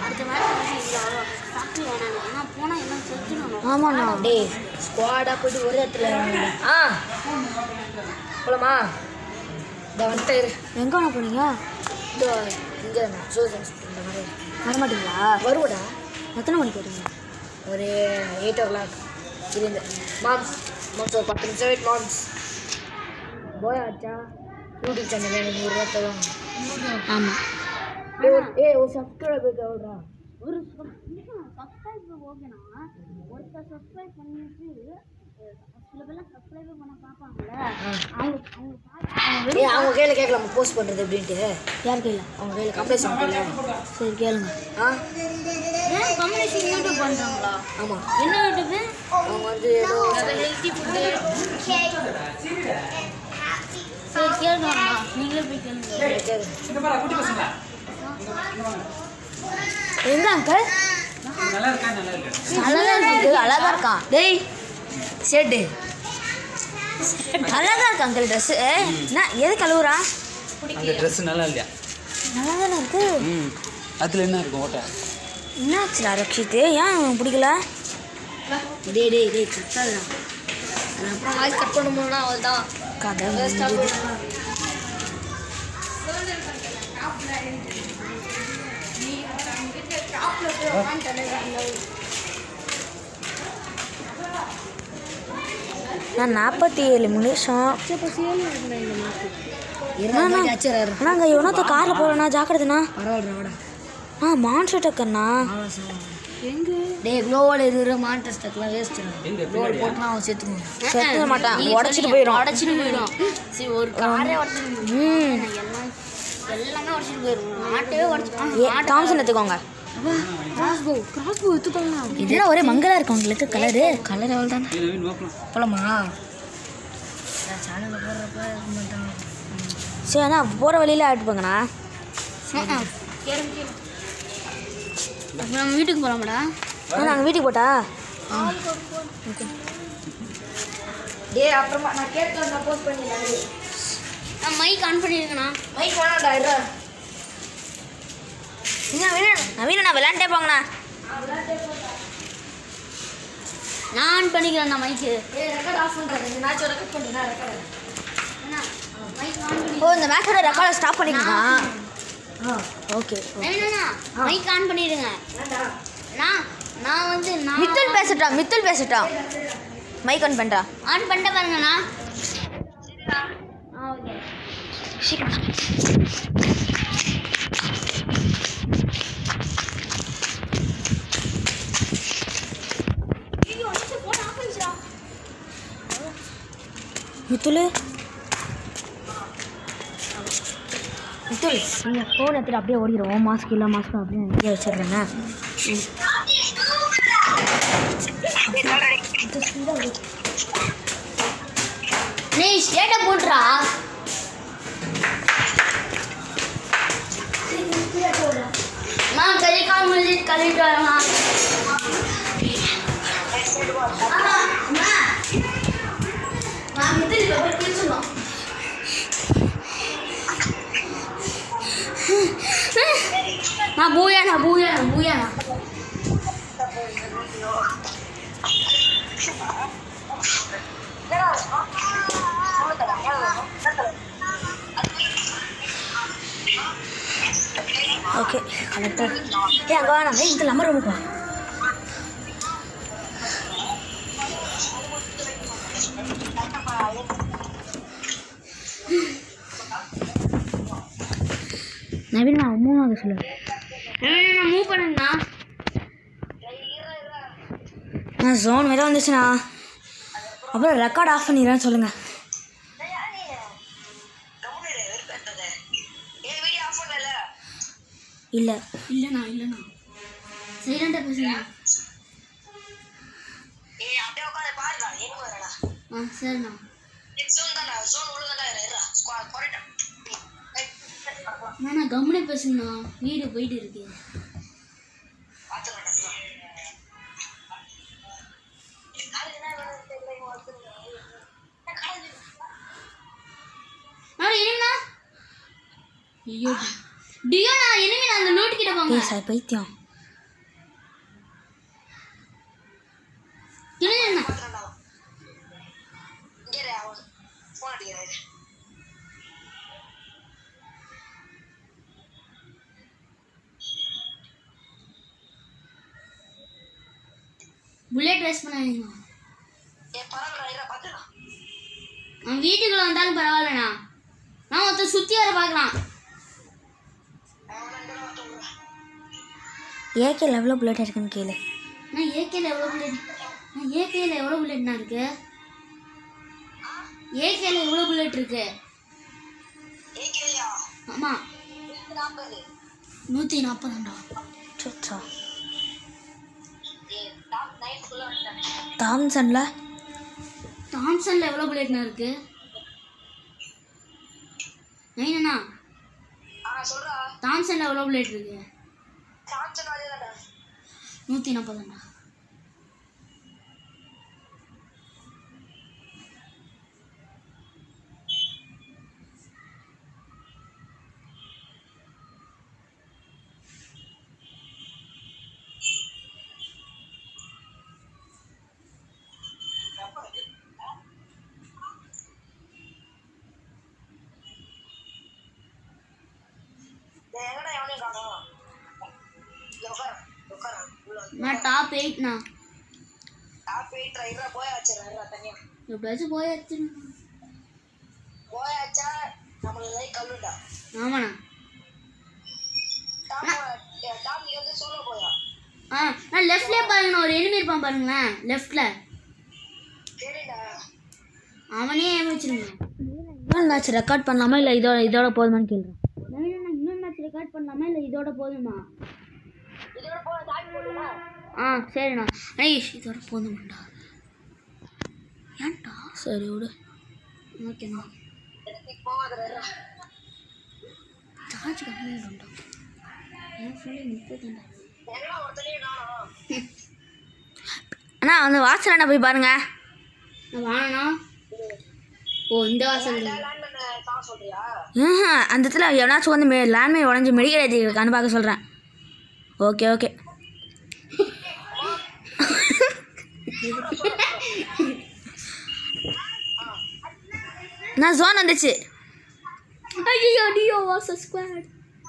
ஆமாண்ணா டேய் ஸ்குவாடாக போயிட்டு ஒரு இடத்துல இறங்குங்க. ஆ போலாமா இந்த வந்துட்டு இரு. எங்கே வேணா போனீங்க இதோ இங்கே சோசன் இந்த மாதிரி வர மாட்டீங்களா வருவடா எத்தனை மணிக்கு வருவீங்க ஒரு எயிட் ஓ கிளாக் இருந்து மாம்ஸ் மாம்ஸ் ஒரு பத்து நிமிஷம் வெயிட் மாம்ஸ் போய் ஆச்சா யூடியூப் சேனல் எனக்கு நூறுரூவா தருவாங்க ஆமாம் ஏய், ஒரு- ஏய் ஒரு சப்ஸ்கிரைபர் எவ்வளோடா ஒரு சப்ஸ்கிரைப் ஓகேண்ணா ஒருத்தர் சப்ஸ்கிரைப் பண்ணிட்டு சில பேர்லாம் சப்ஸ்கிரைபே பண்ண பார்ப்பாங்கல்ல அவங்க அவங்க பார்த்து ஏய் அவங்க கையில் கேட்கலாமா போஸ்ட் பண்ணுறது அப்படின்ட்டு யார் கையில் அவங்க கையில் கம்ப்ளைண்ட் கையில் சரி கேளுங்க ஆ ஏன் கம்யூனிகேஷன் யூடியூப் பண்ணுறாங்களா ஆமாம் என்ன யூடியூப்பு அவங்க வந்து ஏதோ ஹெல்த்தி ஃபுட்டு சரி கேளுங்கண்ணா நீங்களே போய் கேளுங்க கேட்குறேன் எங்க அங்கிள் நல்லா இருக்கா நல்லா இருக்கு அழகா இருக்கு அழகா இருக்கான் டேய் ஷேட்டு அழகா இருக்கு அங்கிள் ட்ரெஸ்ஸு என்ன எது கழுவுறா அந்த ட்ரெஸ் நல்லா இல்லையா நல்லா தானே இருக்கு ம் அதில் என்ன இருக்கும் ஓட்டை என்னாச்சுடா ரக்ஷித்து ஏன் உனக்கு பிடிக்கல டேய் டேய் டேய் கட்டாதா அப்புறம் வாய்ஸ் கட் பண்ணும்போதுனா அவள் தான் கதை நான் நாற்பத்தி ஏழு நிமிஷம் இருந்தாலும் அச்சராரு அண்ணாங்க இவனத்த காரில் போகிறேண்ணா ஜாக்கிரதைண்ணா பரவாயில்ல வாடா ஆ மான்ஸ்டர் டக்கர்ண்ணா டேய் க்ளோவால் இருக்கிற மான்டெஸ்டர்லாம் வேஸ்ட் எங்க க்ளோவால் போட்டுனா அவன் சேர்த்துக்குவான் செத்துக்க மாட்டான் உடச்சிட்டு போயிடும் உடச்சிட்டு போயிடும் சரி ஒரு காரே உடச்சிட்டு ம் எல்லாம் எல்லாமே உடச்சிட்டு போயிடும் மாட்டவே உடச்சிட்டு ஏ தாம்சன் எடுத்துக்கோங்க கிராஸ்போ கிராஸ்போ எடுத்துக்கோங்க இதெல்லாம் ஒரே மங்கலா இருக்கு உங்களுக்கு கலரு கலர் அவள் தான் இது நவீன் பார்க்கலாம் போலாமா சேனலில் போடுறப்ப இருக்க மாட்டான் சரி அண்ணா போகிற வழியில ஆகிட்டு போங்கண்ணா நம்ம வீட்டுக்கு போகலாமாடா அண்ணா நாங்கள் வீட்டுக்கு போட்டா டேய் அப்புறமா நான் கேட்கல நான் போஸ்ட் பண்ணிடலாம் நான் மைக் ஆன் பண்ணியிருக்கேண்ணா மைக் வேணாம்டா இருடா நவீன நவீன நான் விளையாண்டே போங்கண்ணா நான் ஆன் பண்ணிக்கிறேன் மைக்கு ஏய் ரெக்கார்ட் ஆஃப் பண்ணுறேன் இந்த மேட்ச் ரெக்கார்ட் பண்ணுறேன் ரெக்கார்ட் மைக் ஆன் பண்ணி ஓ இந்த மேட்சோட ரெக்கார்டை ஸ்டாப் பண்ணிக்கலாம் ஓகே நவீனா மைக் ஆன் பண்ணிடுங்க நான் நான் வந்து நான் மித்துல் பேசட்டான் மித்துல் பேசட்டான் மைக் ஆன் பண்ணுறா ஆன் பண்ணிட்டு பாருங்கண்ணா ஆ ஓகே மித்துல் மித்துல் நீங்கள் ஃபோன் எடுத்துட்டு அப்படியே ஓடிடுவோம் மாஸ்க் இல்லை மாஸ்க் அப்படியே இங்கே வச்சிடுறேங்க நீ ஸ்டேட்டை போட்டுறா நான் கை கால் முடிஞ்சு கழுவிட்டு வரேம்மா அம்மா, அம்மா. நான் மிதில் இப்போ போய் குளிச்சிடணும். நான் பூயாண்ணா பூயாண்ணா பூயாண்ணா ஓகே கலெக்டர் ஏ அங்கே வேணாம் ஏய், இந்த நம்பர் ரூமுக்கு வா நவீன் நான் மூணாவது சொல்லு நான் மூவ் பண்ணுங்கண்ணா நான் ஜோன் வேறு வந்துச்சுண்ணா அப்புறம் ரெக்கார்ட் ஆஃப் பண்ணிடுறேன்னு சொல்லுங்கள் இல்லை இல்லைண்ணா இல்லைண்ணா சைலண்டாக பேசுங்க ஆ சரிண்ணா அண்ணா கம்முனே பேசுங்கண்ணா வீடு போயிட்டு இருக்கு நான் இருங்கண்ணா ஐயோ டியோண்ணா இனிமே அந்த நோட்டு கிட்ட போங்க ஏய் சார் பைத்தியம் இருங்கண்ணா புல்லட் வேஸ்ட் பண்ணாதீங்க அவன் வீட்டுக்குள்ள வந்தாலும் பரவாயில்லண்ணா நான் ஒருத்தர் சுற்றி வர பார்க்கலாம் ஏகே லெவலில் புல்லட் இருக்குன்னு கேளு நான் ஏகேல எவ்வளோ புல்லட் நான் ஏகேல எவ்வளோ புல்லட்ண்ணா இருக்கு ஏகேல எவ்வளோ புல்லட் இருக்கு ஆமாம் நூற்றி நாற்பதாண்டா சுச்சா தாம்சன்ல தாம்சனில் எவ்வளோ புல்லட்ண்ணா இருக்கு நைனண்ணா தாம்சனில் எவ்வளோ புல்லட் இருக்கு நூற்றி நாற்பதாண்டா நான் டாப் எயிட்ண்ணா எப்படியாச்சும் போயாச்சு ஆமாண்ணா ஆ நான் லெஃப்ட்லேயே பாருங்கண்ணா ஒரு எனிமி இருப்பான் பாருங்களேன் லெஃப்டில் அவனே ஏன் வச்சிருங்க இன்னொரு மேட்ச் ரெக்கார்ட் பண்ணலாமா இல்லை இதோட இதோட போதுமான்னு கேள்றேன் நவீனா இன்னொரு மேட்ச் ரெக்கார்ட் பண்ணலாமா இல்லை இதோட போதுமா ஆ சரிண்ணா ஐஷ் இதோட போதுமாண்டா ஏன்டா சரி விடு ஓகேண்ணா சார்ஜ் கம்மியாகிடும்டா என் ஃபோனில் முப்பதுண்டா அண்ணா அந்த வாசல் என்ன போய் பாருங்க நான் வாங்கண்ணா ஓ இந்த வாசல் ம்ஹும். அந்த இடத்துல எவனாச்சும் வந்து மே லேண்ட்மே உடஞ்சி மெடிக்கல் ஏற்றிருக்கான்னு பார்க்க சொல்கிறேன் ஓகே ஓகே நான் ஜோன் வந்துச்சு ஐயோ டியோ வாஸ் ஸ்குவாட்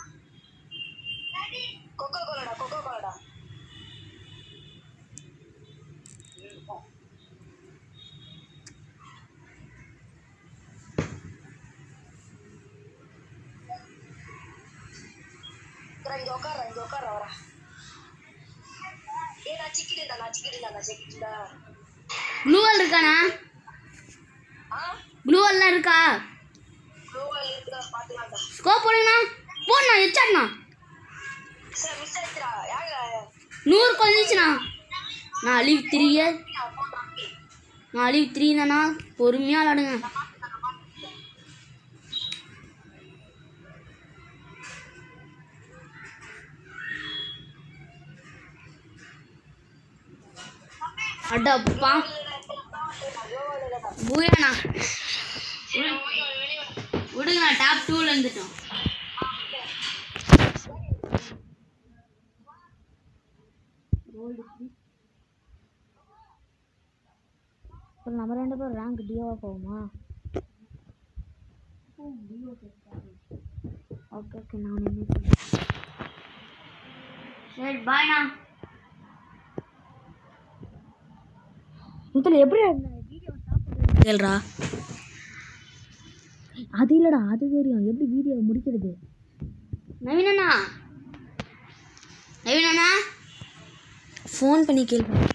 கொக்கோ கோலடா கொக்கோ கோலடா இங்க உட்கார இங்க உட்கார வரா ஏ நான் சிக்கிட்டேன்டா நான் சிக்கிட்டேன்டா நான் சிக்கிட்டேன்டா ப்ளூ வால் இருக்காண்ணா ஆ ப்ளூ வால்லாம் இருக்கா ப்ளூவால் இருக்குதா பாத்துக்கலாம்டா ஸ்கோப் போடுங்கண்ணா போடண்ணா எச்சாட்ண்ணா சரி மிஸ் ஆயிடுச்சுடா யாங்க நூறுக்கு வந்துச்சுண்ணா நான் அழிவு த்ரீ நான் அழிவு த்ரீ தானா பொறுமையாக விளாடுங்க அடப்பா பூயாண்ணா விடுங்கண்ணா டாப் டூவில் இருந்துட்டோம் இப்போ நம்ம ரெண்டு பேரும் ரேங்க் டியோவாக போகுமா ஓகே ஓகே நான் என்ன சரி பாய்ண்ணா இதில் எப்படி கேள்றா அது இல்லைடா அது தெரியும் எப்படி வீடியோ முடிக்கிறது நவீனண்ணா நவீனண்ணா ஃபோன் பண்ணி கேள்வி